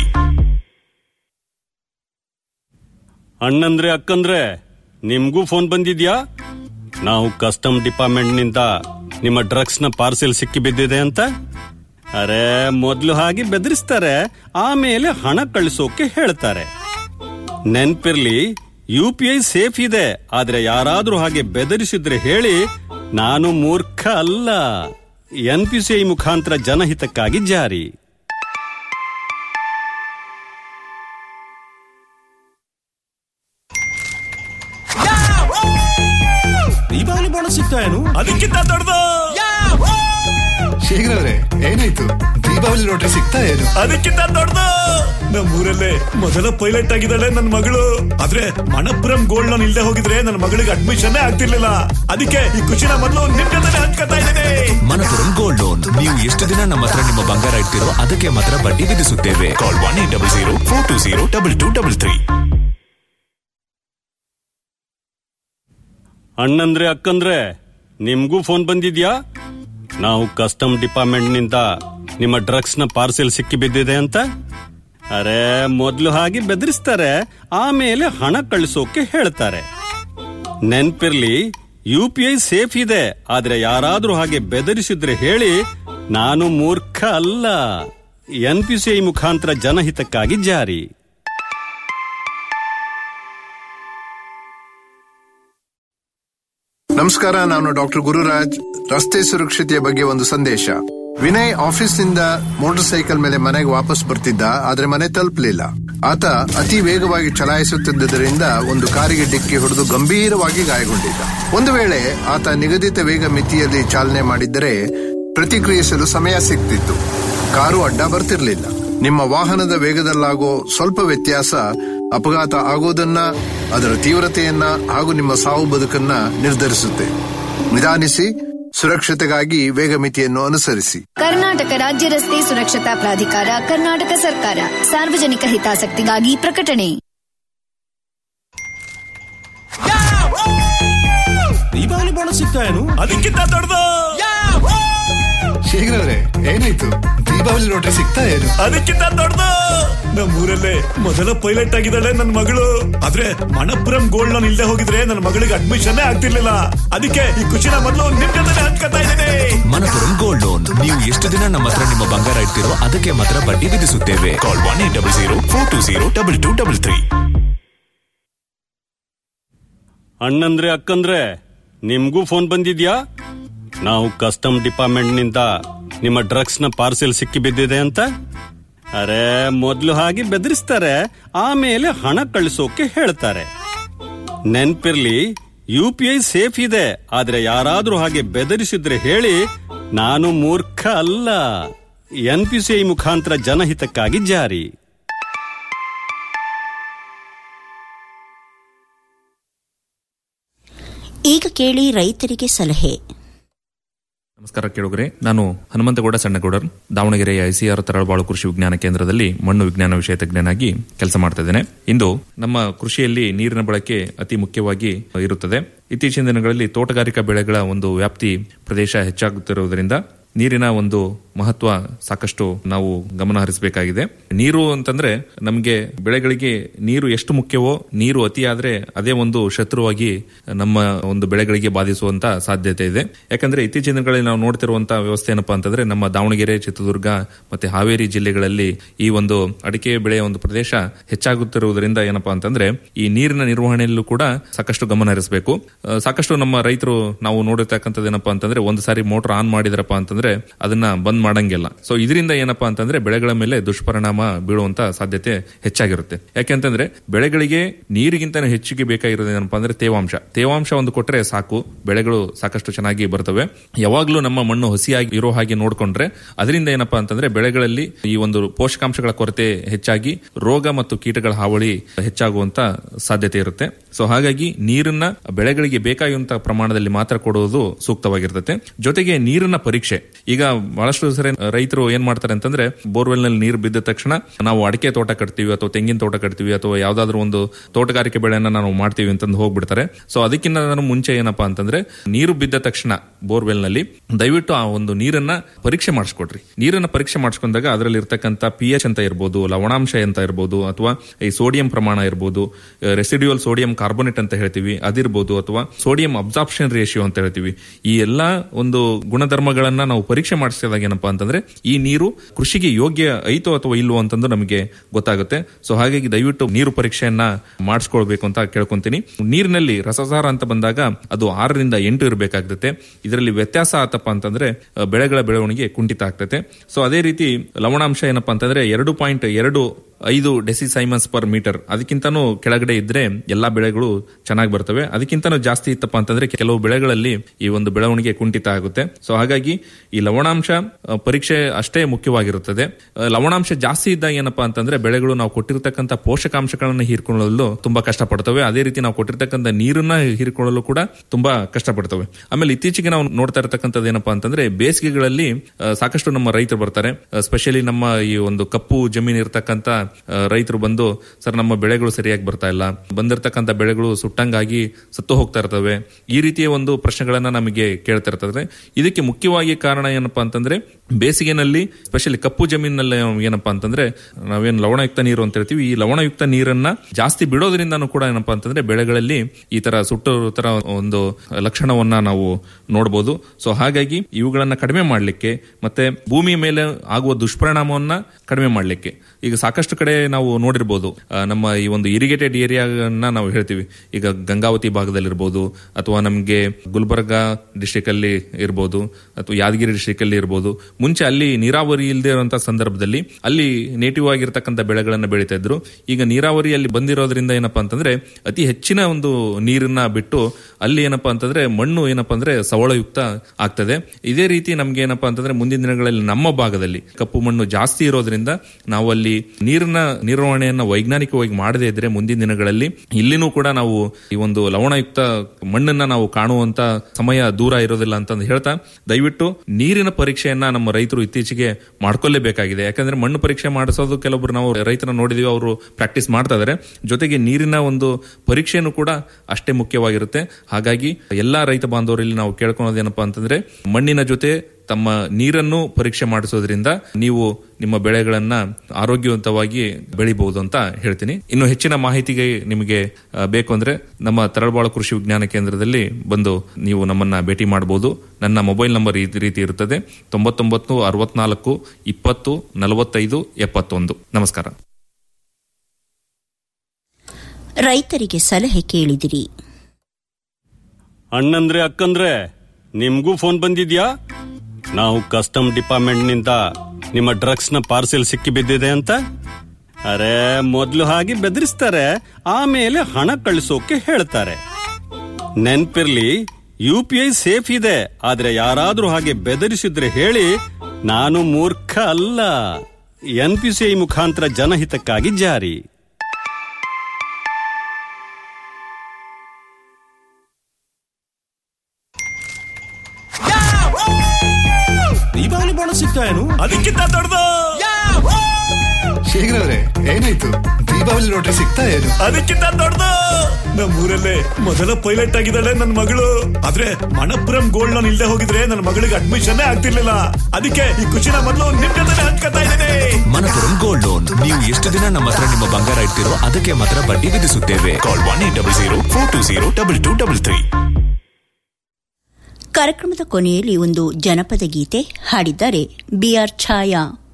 Speaker 12: ಅಣ್ಣಂದ್ರೆ ಅಕ್ಕಂದ್ರೆ ನಿಮ್ಗೂ ಫೋನ್ ಬಂದಿದ್ಯಾ ನಾವು ಕಸ್ಟಮ್ ಡಿಪಾರ್ಟ್ಮೆಂಟ್ ನಿಂದ ನಿಮ್ಮ ಡ್ರಗ್ಸ್ ನ ಪಾರ್ಸೆಲ್ ಸಿಕ್ಕಿ ಬಿದ್ದಿದೆ ಅಂತ ಅರೆ ಮೊದ್ಲು ಹಾಗೆ ಬೆದರಿಸ್ತಾರೆ ಆಮೇಲೆ ಹಣ ಕಳಿಸೋಕೆ ಹೇಳ್ತಾರೆ ನೆನ್ಪಿರ್ಲಿ ಯು ಪಿ ಐ ಸೇಫ್ ಇದೆ ಆದ್ರೆ ಯಾರಾದ್ರೂ ಹಾಗೆ ಬೆದರಿಸಿದ್ರೆ ಹೇಳಿ ನಾನು ಮೂರ್ಖ ಅಲ್ಲ ಎನ್ ಪಿ ಸಿ ಐ ಮುಖಾಂತರ ಜನಹಿತಕ್ಕಾಗಿ ಜಾರಿ
Speaker 8: ದೀಪಾವಳಿ ಬೋನಸ್ ಸಿಗ್ತಾ ಏನು ಅದಕ್ಕಿಂತ ದೊಡ್ಡದು
Speaker 3: ಶೇಖರ್ ಅವ್ರೆ ಏನಾಯ್ತು ದೀಪಾವಳಿ ಲಾಟ್ರಿ ಸಿಗ್ತಾ ಏನು
Speaker 8: ಅದಕ್ಕಿಂತ ದೊಡ್ಡದು ನಮ್ಮೂರಲ್ಲೇ ಮೊದಲ ಪೈಲಟ್ ಆಗಿದ್ದಾಳೆ ನನ್ನ ಮಗಳು ಆದ್ರೆ ಮಣಪುರಂ ಗೋಲ್ಡ್ ಲೋನ್ ಇಲ್ಲದೆ ಹೋಗಿದ್ರೆ ನನ್ನ ಮಗಳಿಗೆ ಅಡ್ಮಿಷನ್ ಆಗ್ತಿರ್ಲಿಲ್ಲ ಅದಕ್ಕೆ ಈ ಖುಷಿನ ಮೊದಲು ನಿಮ್ ಜೊತೆ ಹಂಚ್ಕೊತಾ ಇದ್ದೇನೆ
Speaker 9: ಮನಪುರಂ ಗೋಲ್ಡ್ ಲೋನ್ ನೀವು ಎಷ್ಟು ದಿನ ನಮ್ಮ ಹತ್ರ ನಿಮ್ಮ ಬಂಗಾರ ಇಡ್ತಿರೋ ಅದಕ್ಕೆ ಮಾತ್ರ ಬಡ್ಡಿ ವಿಧಿಸುತ್ತೇವೆ call one eight double zero four two zero double two double three
Speaker 12: ಅಣ್ಣಂದ್ರೆ ಅಕ್ಕಂದ್ರೆ ನಿಮ್ಗೂ ಫೋನ್ ಬಂದಿದ್ಯಾ ನಾವು ಕಸ್ಟಮ್ ಡಿಪಾರ್ಟ್ಮೆಂಟ್ ನಿಂದ ನಿಮ್ಮ ಡ್ರಗ್ಸ್ ನ ಪಾರ್ಸೆಲ್ ಸಿಕ್ಕಿ ಬಿದ್ದಿದೆ ಅಂತ ಅರೆ ಮೊದ್ಲು ಹಾಗೆ ಬೆದರಿಸ್ತಾರೆ ಆಮೇಲೆ ಹಣ ಕಳಿಸೋಕೆ ಹೇಳ್ತಾರೆ ನೆನ್ಪಿರ್ಲಿ ಯು ಪಿ ಐ ಸೇಫ್ ಇದೆ ಆದ್ರೆ ಯಾರಾದ್ರೂ ಹಾಗೆ ಬೆದರಿಸಿದ್ರೆ ಹೇಳಿ ನಾನು ಮೂರ್ಖ ಅಲ್ಲ ಎನ್ ಪಿ ಸಿ ಐ ಮುಖಾಂತರ ಜನಹಿತಕ್ಕಾಗಿ ಜಾರಿ
Speaker 16: ನಮಸ್ಕಾರ ನಾನು ಡಾಕ್ಟರ್ ಗುರುರಾಜ್ ರಸ್ತೆ ಸುರಕ್ಷತೆಯ ಬಗ್ಗೆ ಒಂದು ಸಂದೇಶ ವಿನಯ್ ಆಫೀಸ್ನಿಂದ ಮೋಟಾರ್ ಸೈಕಲ್ ಮೇಲೆ ಮನೆಗೆ ವಾಪಸ್ ಬರ್ತಿದ್ದ ಆದ್ರೆ ಮನೆ ತಲುಪಲಿಲ್ಲ ಆತ ಅತಿ ವೇಗವಾಗಿ ಚಲಾಯಿಸುತ್ತಿದ್ದರಿಂದ ಒಂದು ಕಾರಿಗೆ ಡಿಕ್ಕಿ ಹೊಡೆದು ಗಂಭೀರವಾಗಿ ಗಾಯಗೊಂಡಿದ್ದ ಒಂದು ವೇಳೆ ಆತ ನಿಗದಿತ ವೇಗ ಮಿತಿಯಲ್ಲಿ ಚಾಲನೆ ಮಾಡಿದ್ದರೆ ಪ್ರತಿಕ್ರಿಯಿಸಲು ಸಮಯ ಸಿಗ್ತಿತ್ತು ಕಾರು ಅಡ್ಡ ಬರ್ತಿರ್ಲಿಲ್ಲ ನಿಮ್ಮ ವಾಹನದ ವೇಗದಲ್ಲಾಗೋ ಸ್ವಲ್ಪ ವ್ಯತ್ಯಾಸ ಅಪಘಾತ ಆಗೋದನ್ನ ಅದರ ತೀವ್ರತೆಯನ್ನ ಹಾಗೂ ನಿಮ್ಮ ಸಾವು ಬದುಕನ್ನ ನಿರ್ಧರಿಸುತ್ತೆ ನಿಧಾನಿಸಿ ಸುರಕ್ಷತೆಗಾಗಿ ವೇಗ ಮಿತಿಯನ್ನು ಅನುಸರಿಸಿ
Speaker 17: ಕರ್ನಾಟಕ ರಾಜ್ಯ ರಸ್ತೆ ಸುರಕ್ಷತಾ ಪ್ರಾಧಿಕಾರ ಕರ್ನಾಟಕ ಸರ್ಕಾರ ಸಾರ್ವಜನಿಕ ಹಿತಾಸಕ್ತಿಗಾಗಿ ಪ್ರಕಟಣೆ
Speaker 8: ದೀಪಾವಳಿ ಬೋನಸ್ ಸಿಗ್ತಾ ಏನು ಅದಕ್ಕಿಂತ ದೊಡ್ಡದು
Speaker 3: ಶೇಖರ್ ಅವ್ರೆ ಏನಾಯ್ತು ದೀಪಾವಳಿ ಲಾಟ್ರಿ ಸಿಗ್ತಾ ಏನು
Speaker 8: ಅದಕ್ಕಿಂತ ದೊಡ್ಡದು ನಮ್ಮೂರಲ್ಲೇ ಮೊದಲ ಪೈಲಟ್ ಆಗಿದ್ದಾಳೆ ನನ್ನ ಮಗಳು ಆದ್ರೆ ಮಣಪುರಂ ಗೋಲ್ಡ್ ಲೋನ್ ಇಲ್ಲದೆ ಹೋಗಿದ್ರೆ ನನ್ನ ಮಗಳಿಗೆ ಅಡ್ಮಿಷನ್ ಆಗ್ತಿರ್ಲಿಲ್ಲ ಅದಕ್ಕೆ ಈ ಖುಷಿನ ಮೊದಲು ನಿಮ್ ಜೊತೆ ಹಂಚ್ಕೊತಾ ಇದ್ದೇನೆ
Speaker 9: ಮನಪುರಂ ಗೋಲ್ಡ್ ಲೋನ್ ನೀವು ಎಷ್ಟು ದಿನ ನಮ್ಮ ಹತ್ರ ನಿಮ್ಮ ಬಂಗಾರ ಇಡ್ತಿರೋ ಅದಕ್ಕೆ ಮಾತ್ರ ಬಡ್ಡಿ ವಿಧಿಸುತ್ತೇವೆ call one eight double zero four two zero double two double three
Speaker 12: ಅಣ್ಣಂದ್ರೆ ಅಕ್ಕಂದ್ರೆ ನಿಮ್ಗೂ ಫೋನ್ ಬಂದಿದ್ಯಾ ನಾವು ಕಸ್ಟಮ್ ಡಿಪಾರ್ಟ್ಮೆಂಟ್ ನಿಂದ ನಿಮ್ಮ ಡ್ರಗ್ಸ್ ನ ಪಾರ್ಸೆಲ್ ಸಿಕ್ಕಿ ಬಿದ್ದಿದೆ ಅಂತ ಅರೆ ಮೊದ್ಲು ಹಾಗೆ ಬೆದರಿಸ್ತಾರೆ ಆಮೇಲೆ ಹಣ ಕಳಿಸೋಕೆ ಹೇಳ್ತಾರೆ ನೆನ್ಪಿರ್ಲಿ ಯು ಪಿ ಐ ಸೇಫ್ ಇದೆ ಆದ್ರೆ ಯಾರಾದ್ರೂ ಹಾಗೆ ಬೆದರಿಸಿದ್ರೆ ಹೇಳಿ ನಾನು ಮೂರ್ಖ ಅಲ್ಲ ಎನ್ ಪಿ ಸಿ ಐ ಮುಖಾಂತರ ಜನಹಿತಕ್ಕಾಗಿ ಜಾರಿ
Speaker 7: ಈಗ ಕೇಳಿ ರೈತರಿಗೆ ಸಲಹೆ
Speaker 18: ನಮಸ್ಕಾರ ಕೇಳುಗರೆ ನಾನು ಹನುಮಂತಗೌಡ ಸಣ್ಣಗೌಡರ್ ದಾವಣಗೆರೆಯ ಐಸಿಆರ್ ತರಳಬಾಳು ಕೃಷಿ ವಿಜ್ಞಾನ ಕೇಂದ್ರದಲ್ಲಿ ಮಣ್ಣು ವಿಜ್ಞಾನ ವಿಷಯ ತಜ್ಞನಾಗಿ ಕೆಲಸ ಮಾಡ್ತಾ ಇದ್ದೇನೆ ಇಂದು ನಮ್ಮ ಕೃಷಿಯಲ್ಲಿ ನೀರಿನ ಬಳಕೆ ಅತಿ ಮುಖ್ಯವಾಗಿ ಇರುತ್ತದೆ ಇತ್ತೀಚಿನ ದಿನಗಳಲ್ಲಿ ತೋಟಗಾರಿಕಾ ಬೆಳೆಗಳ ಒಂದು ವ್ಯಾಪ್ತಿ ಪ್ರದೇಶ ಹೆಚ್ಚಾಗುತ್ತಿರುವುದರಿಂದ ನೀರಿನ ಒಂದು ಮಹತ್ವ ಸಾಕಷ್ಟು ನಾವು ಗಮನ ಹರಿಸಬೇಕಾಗಿದೆ ನೀರು ಅಂತಂದ್ರೆ ನಮಗೆ ಬೆಳೆಗಳಿಗೆ ನೀರು ಎಷ್ಟು ಮುಖ್ಯವೋ ನೀರು ಅತಿಯಾದ್ರೆ ಅದೇ ಒಂದು ಶತ್ರುವಾಗಿ ನಮ್ಮ ಒಂದು ಬೆಳೆಗಳಿಗೆ ಬಾಧಿಸುವಂತ ಸಾಧ್ಯತೆ ಇದೆ ಯಾಕಂದ್ರೆ ಇತ್ತೀಚಿನ ದಿನಗಳಲ್ಲಿ ನಾವು ನೋಡ್ತಿರುವಂತಹ ವ್ಯವಸ್ಥೆ ಏನಪ್ಪಾ ಅಂತಂದ್ರೆ ನಮ್ಮ ದಾವಣಗೆರೆ ಚಿತ್ರದುರ್ಗ ಮತ್ತೆ ಹಾವೇರಿ ಜಿಲ್ಲೆಗಳಲ್ಲಿ ಈ ಒಂದು ಅಡಿಕೆ ಬೆಳೆಯ ಒಂದು ಪ್ರದೇಶ ಹೆಚ್ಚಾಗುತ್ತಿರುವುದರಿಂದ ಏನಪ್ಪಾ ಅಂತಂದ್ರೆ ಈ ನೀರಿನ ನಿರ್ವಹಣೆಯಲ್ಲೂ ಕೂಡ ಸಾಕಷ್ಟು ಗಮನ ಹರಿಸಬೇಕು ಆ, ಸಾಕಷ್ಟು ನಮ್ಮ ರೈತರು ನಾವು ನೋಡಿರ್ತಕ್ಕಂಥದ್ದು ಏನಪ್ಪಾ ಅಂತಂದ್ರೆ ಒಂದು ಸಾರಿ ಮೋಟರ್ ಆನ್ ಮಾಡಿದ್ರಪ್ಪ ಅಂತಂದ್ರೆ ಅದನ್ನ ಬಂದ್ ಮಾಡಂಗಿಲ್ಲ ಸೊ ಇದರಿಂದ ಏನಪ್ಪಾ ಅಂತಂದ್ರೆ ಬೆಳೆಗಳ ಮೇಲೆ ದುಷ್ಪರಿಣಾಮ ಬೀಳುವಂತ ಸಾಧ್ಯತೆ ಹೆಚ್ಚಾಗಿರುತ್ತೆ ಯಾಕೆಂತಂದ್ರೆ ಬೆಳೆಗಳಿಗೆ ನೀರಿಗಿಂತ ಹೆಚ್ಚಿಗೆ ಬೇಕಾಗಿರೋದು ಏನಪ್ಪಾ ಅಂದ್ರೆ ತೇವಾಂಶ ತೇವಾಂಶ ಒಂದು ಕೊಟ್ರೆ ಸಾಕು ಬೆಳೆಗಳು ಸಾಕಷ್ಟು ಚೆನ್ನಾಗಿ ಬರ್ತವೆ ಯಾವಾಗ್ಲೂ ನಮ್ಮ ಮಣ್ಣು ಹಸಿಯಾಗಿ ಇರೋ ಹಾಗೆ ನೋಡ್ಕೊಂಡ್ರೆ ಅದರಿಂದ ಏನಪ್ಪಾ ಅಂತಂದ್ರೆ ಬೆಳೆಗಳಲ್ಲಿ ಈ ಒಂದು ಪೋಷಕಾಂಶಗಳ ಕೊರತೆ ಹೆಚ್ಚಾಗಿ ರೋಗ ಮತ್ತು ಕೀಟಗಳ ಹಾವಳಿ ಹೆಚ್ಚಾಗುವಂತ ಸಾಧ್ಯತೆ ಇರುತ್ತೆ ಸೊ ಹಾಗಾಗಿ ನೀರನ್ನ ಬೆಳೆಗಳಿಗೆ ಬೇಕಾಗಿರುವಂತಹ ಪ್ರಮಾಣದಲ್ಲಿ ಮಾತ್ರ ಕೊಡುವುದು ಸೂಕ್ತವಾಗಿರ್ತದೆ ಜೊತೆಗೆ ನೀರಿನ ಪರೀಕ್ಷೆ ಈಗ ಬಹಳಷ್ಟು ಸರಿ ರೈತರು ಏನ್ ಮಾಡ್ತಾರೆ ಅಂತಂದ್ರೆ ಬೋರ್ವೆಲ್ ನಲ್ಲಿ ನೀರು ಬಿದ್ದ ತಕ್ಷಣ ನಾವು ಅಡಿಕೆ ತೋಟ ಕಟ್ತೀವಿ ಅಥವಾ ತೆಂಗಿನ ತೋಟ ಕಟ್ತೀವಿ ಅಥವಾ ಯಾವ್ದಾದ್ರು ಒಂದು ತೋಟಗಾರಿಕೆ ಬೆಳೆಯನ್ನ ನಾವು ಮಾಡ್ತೀವಿ ಅಂತಂದು ಹೋಗ್ಬಿಡ್ತಾರೆ ಸೊ ಅದಕ್ಕಿಂತ ನಾನು ಮುಂಚೆ ಏನಪ್ಪಾ ಅಂತಂದ್ರೆ ನೀರು ಬಿದ್ದ ತಕ್ಷಣ ಬೋರ್ವೆಲ್ ನಲ್ಲಿ ದಯವಿಟ್ಟು ಆ ಒಂದು ನೀರನ್ನ ಪರೀಕ್ಷೆ ಮಾಡಿಸ್ಕೊಡ್ರಿ ನೀರನ್ನ ಪರೀಕ್ಷೆ ಮಾಡಿಸ್ಕೊಂಡಾಗ ಅದರಲ್ಲಿ ಇರ್ತಕ್ಕಂಥ ಪಿ ಎಚ್ ಅಂತ ಇರ್ಬೋದು ಲವಣಾಂಶ ಅಂತ ಇರ್ಬೋದು ಅಥವಾ ಈ ಸೋಡಿಯಂ ಪ್ರಮಾಣ ಇರ್ಬೋದು ರೆಸಿಡ್ಯೂಯಲ್ ಸೋಡಿಯಂ ಕಾರ್ಬೋನೇಟ್ ಅಂತ ಹೇಳ್ತೀವಿ ಅದಿರ್ಬೋದು ಅಥವಾ ಸೋಡಿಯಂ ಅಬ್ಸಾರ್ಪ್ಷನ್ ರೇಷಿಯೋ ಅಂತ ಹೇಳ್ತೀವಿ ಈ ಎಲ್ಲಾ ಒಂದು ಗುಣಧರ್ಮಗಳನ್ನ ನಾವು ಪರೀಕ್ಷೆ ಮಾಡಿಸಿದಾಗ ಏನಪ್ಪಾ ಅಂತಂದ್ರೆ ಈ ನೀರು ಕೃಷಿಗೆ ಯೋಗ್ಯ ಐತೋ ಅಥವಾ ಇಲ್ವೋ ಅಂತಂದು ನಮಗೆ ಗೊತ್ತಾಗುತ್ತೆ ಸೊ ಹಾಗಾಗಿ ದಯವಿಟ್ಟು ನೀರು ಪರೀಕ್ಷೆಯನ್ನ ಮಾಡಿಸ್ಕೊಳ್ಬೇಕು ಅಂತ ಕೇಳ್ಕೊಂತೀನಿ ನೀರಿನಲ್ಲಿ ರಸಸಾರ ಅಂತ ಬಂದಾಗ ಅದು ಆರರಿಂದ ಎಂಟು ಇರಬೇಕಾಗುತ್ತೆ ಇದರಲ್ಲಿ ವ್ಯತ್ಯಾಸ ಆತಪ್ಪ ಅಂತಂದ್ರೆ ಅ, ಬೆಳೆಗಳ ಬೆಳವಣಿಗೆ ಕುಂಠಿತ ಆಗ್ತದೆ ಸೊ ಅದೇ ರೀತಿ ಲವಣಾಂಶ ಏನಪ್ಪಾ ಅಂತಂದ್ರೆ ಎರಡು ಪಾಯಿಂಟ್ ಎರಡು ಐದು ಡೆಸಿಸೈಮನ್ಸ್ ಪರ್ ಮೀಟರ್ ಅದಕ್ಕಿಂತನೂ ಕೆಳಗಡೆ ಇದ್ರೆ ಎಲ್ಲಾ ಬೆಳೆಗಳು ಚೆನ್ನಾಗಿ ಬರ್ತವೆ ಅದಕ್ಕಿಂತನೂ ಜಾಸ್ತಿ ಇತ್ತಪ್ಪ ಅಂತಂದ್ರೆ ಕೆಲವು ಬೆಳೆಗಳಲ್ಲಿ ಈ ಒಂದು ಬೆಳವಣಿಗೆ ಕುಂಠಿತ ಆಗುತ್ತೆ ಸೊ ಹಾಗಾಗಿ ಈ ಲವಣಾಂಶ ಆ, ಪರೀಕ್ಷೆ ಅಷ್ಟೇ ಮುಖ್ಯವಾಗಿರುತ್ತದೆ ಆ, ಲವಣಾಂಶ ಜಾಸ್ತಿ ಇದ್ದಾಗ ಏನಪ್ಪಾ ಅಂತಂದ್ರೆ ಬೆಳೆಗಳು ನಾವು ಕೊಟ್ಟಿರ್ತಕ್ಕಂಥ ಪೋಷಕಾಂಶಗಳನ್ನು ಹೀರ್ಕೊಳ್ಳಲು ತುಂಬಾ ಕಷ್ಟಪಡ್ತವೆ ಅದೇ ರೀತಿ ನಾವು ಕೊಟ್ಟಿರ್ತಕ್ಕಂಥ ನೀರನ್ನ ಹೀರ್ಕೊಳ್ಳಲು ಕೂಡ ತುಂಬಾ ಕಷ್ಟಪಡ್ತವೆ ಆಮೇಲೆ ಇತ್ತೀಚೆಗೆ ನಾವು ನೋಡ್ತಾ ಇರತಕ್ಕಂಥದ್ದು ಏನಪ್ಪಾ ಅಂತಂದ್ರೆ ಬೇಸಿಗೆಗಳಲ್ಲಿ ಆ, ಸಾಕಷ್ಟು ನಮ್ಮ ರೈತರು ಬರ್ತಾರೆ ಸ್ಪೆಷಲಿ ನಮ್ಮ ಈ ಒಂದು ಕಪ್ಪು ಜಮೀನು ಇರತಕ್ಕಂತ ರೈತರು ಬಂದು ಸರ್ ನಮ್ಮ ಬೆಳೆಗಳು ಸರಿಯಾಗಿ ಬರ್ತಾ ಇಲ್ಲ ಬಂದಿರತಕ್ಕಂಥ ಬೆಳೆಗಳು ಸುಟ್ಟಂಗಾಗಿ ಸತ್ತು ಹೋಗ್ತಾ ಇರ್ತವೆ ಈ ರೀತಿಯ ಒಂದು ಪ್ರಶ್ನೆಗಳನ್ನ ನಮಗೆ ಕೇಳ್ತಾ ಇರ್ತದೆ ಇದಕ್ಕೆ ಮುಖ್ಯವಾಗಿ ಕಾರಣ ಏನಪ್ಪಾ ಅಂತಂದ್ರೆ ಬೇಸಿಗೆನಲ್ಲಿ ಸ್ಪೆಷಲಿ ಕಪ್ಪು ಜಮೀನಲ್ಲಿ ಏನಪ್ಪಾ ಅಂತಂದ್ರೆ ನಾವೇನು ಲವಣಯುಕ್ತ ನೀರು ಅಂತ ಹೇಳ್ತೀವಿ ಈ ಲವಣಯುಕ್ತ ನೀರನ್ನ ಜಾಸ್ತಿ ಬಿಡೋದ್ರಿಂದನೂ ಕೂಡ ಏನಪ್ಪಾ ಅಂತಂದ್ರೆ ಬೆಳೆಗಳಲ್ಲಿ ಈ ತರ ಸುಟ್ಟು ತರ ಒಂದು ಲಕ್ಷಣವನ್ನ ನಾವು ನೋಡಬಹುದು ಸೊ ಹಾಗಾಗಿ ಇವುಗಳನ್ನ ಕಡಿಮೆ ಮಾಡಲಿಕ್ಕೆ ಮತ್ತೆ ಭೂಮಿ ಮೇಲೆ ಆಗುವ ದುಷ್ಪರಿಣಾಮವನ್ನ ಕಡಿಮೆ ಮಾಡಲಿಕ್ಕೆ ಈಗ ಸಾಕಷ್ಟು ಕಡೆ ನಾವು ನೋಡಿರ್ಬೋದು ಆ, ನಮ್ಮ ಈ ಒಂದು ಇರಿಗೇಟೆಡ್ ಏರಿಯಾನ ನಾವು ಹೇಳ್ತೀವಿ ಈಗ ಗಂಗಾವತಿ ಭಾಗದಲ್ಲಿರ್ಬೋದು ಅಥವಾ ನಮಗೆ ಗುಲ್ಬರ್ಗಾ ಡಿಸ್ಟಿಕ್ ಅಲ್ಲಿ ಇರ್ಬೋದು ಅಥವಾ ಯಾದಗಿರಿ ಡಿಸ್ಟಿಕ್ ಅಲ್ಲಿ ಇರ್ಬೋದು ಮುಂಚೆ ಅಲ್ಲಿ ನೀರಾವರಿ ಇಲ್ಲದೆ ಇರುವಂತಹ ಸಂದರ್ಭದಲ್ಲಿ ಅಲ್ಲಿ ನೇಟಿವ್ ಆಗಿರ್ತಕ್ಕಂಥ ಬೆಳೆಗಳನ್ನ ಬೆಳೀತಾ ಇದ್ರು ಈಗ ನೀರಾವರಿಯಲ್ಲಿ ಬಂದಿರೋದ್ರಿಂದ ಏನಪ್ಪಾ ಅಂತಂದ್ರೆ ಅತಿ ಹೆಚ್ಚಿನ ಒಂದು ನೀರನ್ನ ಬಿಟ್ಟು ಅಲ್ಲಿ ಏನಪ್ಪಾ ಅಂತಂದ್ರೆ ಮಣ್ಣು ಏನಪ್ಪಾ ಅಂದ್ರೆ ಸವಳಯುಕ್ತ ಆಗ್ತದೆ ಇದೇ ರೀತಿ ನಮ್ಗೆ ಏನಪ್ಪಾ ಅಂತಂದ್ರೆ ಮುಂದಿನ ದಿನಗಳಲ್ಲಿ ನಮ್ಮ ಭಾಗದಲ್ಲಿ ಕಪ್ಪು ಮಣ್ಣು ಜಾಸ್ತಿ ಇರೋದ್ರಿಂದ ನಾವು ಅಲ್ಲಿ ನೀರಿನ ನಿರ್ವಹಣೆಯನ್ನ ವೈಜ್ಞಾನಿಕವಾಗಿ ಮಾಡದೇ ಇದ್ರೆ ಮುಂದಿನ ದಿನಗಳಲ್ಲಿ ಇಲ್ಲಿನೂ ಕೂಡ ನಾವು ಈ ಒಂದು ಲವಣಯುಕ್ತ ಮಣ್ಣನ್ನ ನಾವು ಕಾಣುವಂತ ಸಮಯ ದೂರ ಇರೋದಿಲ್ಲ ಅಂತ ಹೇಳ್ತಾ ದಯವಿಟ್ಟು ನೀರಿನ ಪರೀಕ್ಷೆಯನ್ನ ನಮ್ಮ ರೈತರು ಇತ್ತೀಚೆಗೆ ಮಾಡ್ಕೊಳ್ಳೇಬೇಕಾಗಿದೆ ಯಾಕಂದ್ರೆ ಮಣ್ಣು ಪರೀಕ್ಷೆ ಮಾಡಿಸೋದು ಕೆಲವೊಬ್ರು ನಾವು ರೈತರ ನೋಡಿದೀವಿ ಅವರು ಪ್ರಾಕ್ಟೀಸ್ ಮಾಡ್ತಾ ಇದಾರೆ ಜೊತೆಗೆ ನೀರಿನ ಒಂದು ಪರೀಕ್ಷೆನೂ ಕೂಡ ಅಷ್ಟೇ ಮುಖ್ಯವಾಗಿರುತ್ತೆ ಹಾಗಾಗಿ ಎಲ್ಲಾ ರೈತ ಬಾಂಧವರಲ್ಲಿ ನಾವು ಕೇಳ್ಕೊಳೋದೇನಪ್ಪಾ ಅಂತಂದ್ರೆ ಮಣ್ಣಿನ ಜೊತೆ ತಮ್ಮ ನೀರನ್ನು ಪರೀಕ್ಷೆ ಮಾಡಿಸೋದ್ರಿಂದ ನೀವು ನಿಮ್ಮ ಬೆಳೆಗಳನ್ನ ಆರೋಗ್ಯವಂತವಾಗಿ ಬೆಳಿಬಹುದು ಅಂತ ಹೇಳ್ತೀನಿ ಇನ್ನು ಹೆಚ್ಚಿನ ಮಾಹಿತಿಗೆ ನಿಮಗೆ ಆ, ಬೇಕು ಅಂದ್ರೆ ನಮ್ಮ ತರಳಬಾಳು ಕೃಷಿ ವಿಜ್ಞಾನ ಕೇಂದ್ರದಲ್ಲಿ ಬಂದು ನೀವು ನಮ್ಮನ್ನ ಭೇಟಿ ಮಾಡಬಹುದು ನನ್ನ ಮೊಬೈಲ್ ನಂಬರ್ ಈ ರೀತಿ ಇರುತ್ತದೆ ತೊಂಬತ್ತೊಂಬತ್ತು ಅರವತ್ನಾಲ್ಕು ಇಪ್ಪತ್ತು ನಲವತ್ತೈದು ಎಪ್ಪತ್ತೊಂದು ನಮಸ್ಕಾರ
Speaker 7: ರೈತರಿಗೆ ಸಲಹೆ ಕೇಳಿದಿರಿ
Speaker 12: ಅಣ್ಣಂದ್ರೆ ಅಕ್ಕಂದ್ರೆ ನಿಮ್ಗೂ ಫೋನ್ ಬಂದಿದ್ಯಾ ನಾವು ಕಸ್ಟಮ್ ಡಿಪಾರ್ಟ್ಮೆಂಟ್ ನಿಂದ ನಿಮ್ಮ ಡ್ರಗ್ಸ್ ನ ಪಾರ್ಸೆಲ್ ಸಿಕ್ಕಿ ಬಿದ್ದಿದೆ ಅಂತ ಅರೆ ಮೊದ್ಲು ಹಾಗೆ ಬೆದರಿಸ್ತಾರೆ ಆಮೇಲೆ ಹಣ ಕಳಿಸೋಕೆ ಹೇಳ್ತಾರೆ ನೆನ್ಪಿರ್ಲಿ ಯು ಪಿ ಐ ಸೇಫ್ ಇದೆ ಆದ್ರೆ ಯಾರಾದ್ರೂ ಹಾಗೆ ಬೆದರಿಸಿದ್ರೆ ಹೇಳಿ ನಾನು ಮೂರ್ಖ ಅಲ್ಲ ಎನ್ ಪಿ ಸಿ ಐ ಮುಖಾಂತರ ಜನಹಿತಕ್ಕಾಗಿ ಜಾರಿ
Speaker 8: ದೀಪಾವಳಿ ಬೋನಸ್ ಸಿಗ್ತಾ ಏನು ಅದಕ್ಕಿಂತ ದೊಡ್ಡದು
Speaker 3: ಶೇಖರ್ ಅವರೇ ಏನಾಯ್ತು ದೀಪಾವಳಿ ಲಾಟ್ರಿ ಸಿಗ್ತಾ ಏನು
Speaker 8: ಅದಕ್ಕಿಂತ ದೊಡ್ಡದು ನಮ್ಮೂರಲ್ಲೇ ಮೊದಲ ಪೈಲಟ್ ಆಗಿದ್ದಾಳೆ ನನ್ನ ಮಗಳು ಆದ್ರೆ ಮಣಪುರಂ ಗೋಲ್ಡ್ ಲೋನ್ ಇಲ್ಲದೆ ಹೋಗಿದ್ರೆ ನನ್ನ ಮಗಳಿಗೆ ಅಡ್ಮಿಷನ್ ಆಗ್ತಿರ್ಲಿಲ್ಲ ಅದಕ್ಕೆ ಈ ಖುಷಿನ ಮೊದಲು ನಿಮ್ ಜೊತೆ ಹಂಚ್ಕೊತಾ ಇದ್ದೇನೆ
Speaker 9: ಮನಪುರಂ ಗೋಲ್ಡ್ ಲೋನ್ ನೀವು ಎಷ್ಟು ದಿನ ನಮ್ಮ ಹತ್ರ ನಿಮ್ಮ ಬಂಗಾರ ಇಡ್ತಿರೋ ಅದಕ್ಕೆ ಮಾತ್ರ ಬಡ್ಡಿ ವಿಧಿಸುತ್ತೇವೆ call one eight double zero four two zero double two double three
Speaker 7: ಕಾರ್ಯಕ್ರಮದ ಕೊನೆಯಲ್ಲಿ ಒಂದು ಜನಪದ ಗೀತೆ ಹಾಡಿದ್ದಾರೆ ಬಿಆರ್ ಛಾಯಾ